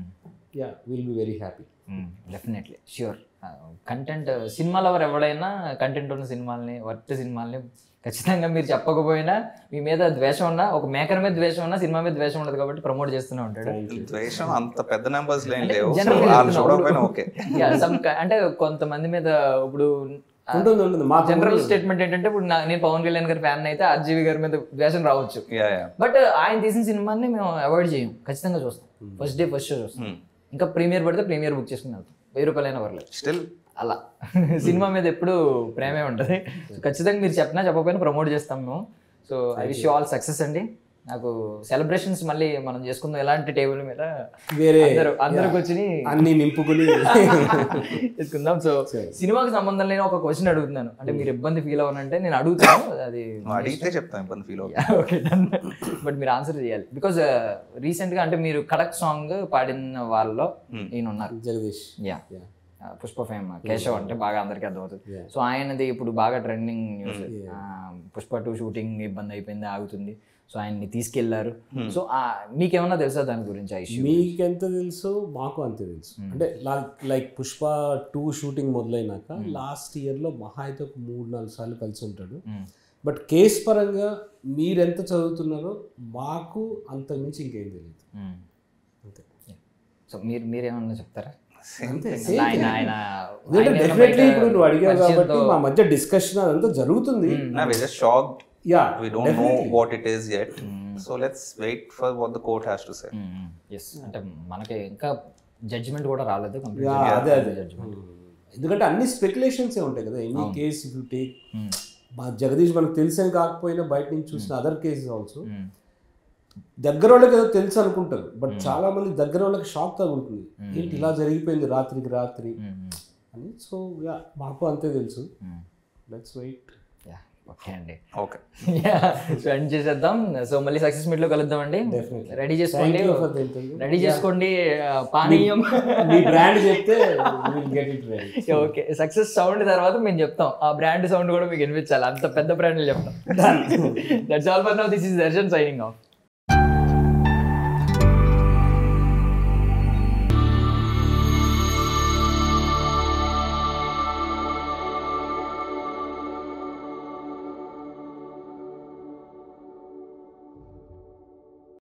ya will be very happy definitely sure content సినిమా లవర్ ఎవడైనా కంటెంట్ ఉన్న సినిమాల్ని వర్త్ సినిమాల్ని ఖచ్చితంగా మీరు చెప్పకపోయినా మీ మీద ద్వేషం ఉన్నా ఒక మేకర్ మీద ద్వేషం ఉన్నా సినిమా మీద ద్వేషం ఉండదు కాబట్టి ప్రమోట్ చేస్తూనే ఉంటాడు ద్వేషం అంత పెద్ద నెంబర్స్ లేని లేవు general గా వాళ్ళు చెప్తున్నా. చూడకపోయినా ఓకే Yeah, some ki- అంటే కొంతమంది మీద ఇప్పుడు ఉంటుంది ఉంటుంది మాకు జనరల్ స్టేట్మెంట్ ఏంటంటే ఇప్పుడు నా- నేను పవన్ కళ్యాణ్ గారి ఫ్యాన్ అయితే ఆర్జీవి గారి మీద ద్వేషం రావచ్చు యా యా బట్ ఆయన తీసిన సినిమాని మేము అవాయిడ్ చేయం ఖచ్చితంగా చూస్తాం ఫస్ట్ డే ఫస్ట్ షో చూస్తాం ఇంకా ప్రీమియర్ పడితే ప్రీమియర్ బుక్ చేసుకుని వెళ్తాం వెయ్యి రూపాయలైనా పర్లేదు స్టిల్ అలా సినిమా మీద ఎప్పుడు ప్రేమే ఉంటుంది సో ఖచ్చితంగా మీరు చెప్పినా చెప్పకపోయినా ప్రమోట్ చేస్తాం మేము so I wish all success అండి నాకు సెలబ్రేషన్స్ మళ్ళీ మనం చేసుకుందాం ఎలాంటి టేబుల్ మీద వేరే అందరూ అందరూ కూర్చుని అన్ని నింపుకుని చేసుకుందాం సో సినిమాకి సంబంధం లేని ఒక క్వశ్చన్ అడుగుతున్నాను అంటే మీరు ఇబ్బంది ఫీల్ అవ్వనంటే నేను అడుగుతాను అది నువ్వు అడిగితే చెప్తాను ఇబ్బంది ఫీల్ అవుతుంది ఓకే బట్ మీరు ఆన్సర్ చేయాలి బికాజ్ రీసెంట్గా అంటే మీరు కడక్ సాంగ్ పాడిన వాళ్ళలో ఈయన ఉన్నారు జగదీష్ యా పుష్ప ఫేమ్ కేశవ్ అంటే బాగా అందరికీ అర్థమవుతుంది సో ఆయనది ఇప్పుడు బాగా trending news Pushpa two shooting ఇబ్బంది అయిపోయింది ఆగుతుంది సో ఆయన్ని తీసుకెళ్లారు సో మీకేమన్నా తెలుసా దాని గురించి ఆ ఇష్యూ మీకెంత తెలుసో మాకు అంతే తెలుసు అంటే లైక్ పుష్ప టూ షూటింగ్ మొదలైనాక లాస్ట్ ఇయర్లో మహా అయితే ఒక మూడు నాలుగు సార్లు కలిసి ఉంటాడు బట్ కేస్ పరంగా మీరెంత చదువుతున్నారో మాకు అంతకుమించి ఇంకేం తెలియదు అంతే సో మీరు మీరేమన్నా చెప్తారా అంతే ఆయన ఆయన ఎందుకంటే ఆయన డెఫినెట్లీ బయట ఇప్పుడు నువ్వు అడిగావు కాబట్టి పరిచయంతో- మా మధ్య డిస్కషన్ అదంతా జరుగుతుంది Now we're just shocked. Ya We don't know what it is yet. So let's wait for what the court has to say. Yes అంటే మనకి ఇంకా జడ్జిమెంట్ కూడా రాలేదు complete యా judgment. అదే అదే ఎందుకంటే అన్ని స్పెక్యులేషన్స్ ఏ ఉంటాయి కదా any case if you take మా జగదీష్ మనకు తెలిసని కాకపోయినా బయట నుంచి చూసిన అదర్ కేసెస్ ఆల్సో Mm. దగ్గర వాళ్ళకి ఏదో తెలుసు అనుకుంటారు బట్ చాలా మంది దగ్గర వాళ్ళకి షాక్ తగులుతుంది ఏంటి ఇలా జరిగిపోయింది రాత్రికి రాత్రి Mm. అని సో యా మాకు అంతే తెలుసు Mm. Let's wait ya okay అండి Okay. సో ఎండ్ చేసేద్దాం సో మళ్ళీ సక్సెస్ మీట్ లో కలుద్దాం అండి Definitely. రెడీ చేసుకోండి Thank you for the interview. Ready చేసుకోండి ఆ, పానీయం మీ బ్రాండ్ చెప్తే will get it ready okay success sound తర్వాత మేము చెప్తాం ఆ బ్రాండ్ సౌండ్ కూడా మీకు వినిపించాలి అంత పెద్ద బ్రాండ్లు చెప్తాం that's all for now this is Darshan signing of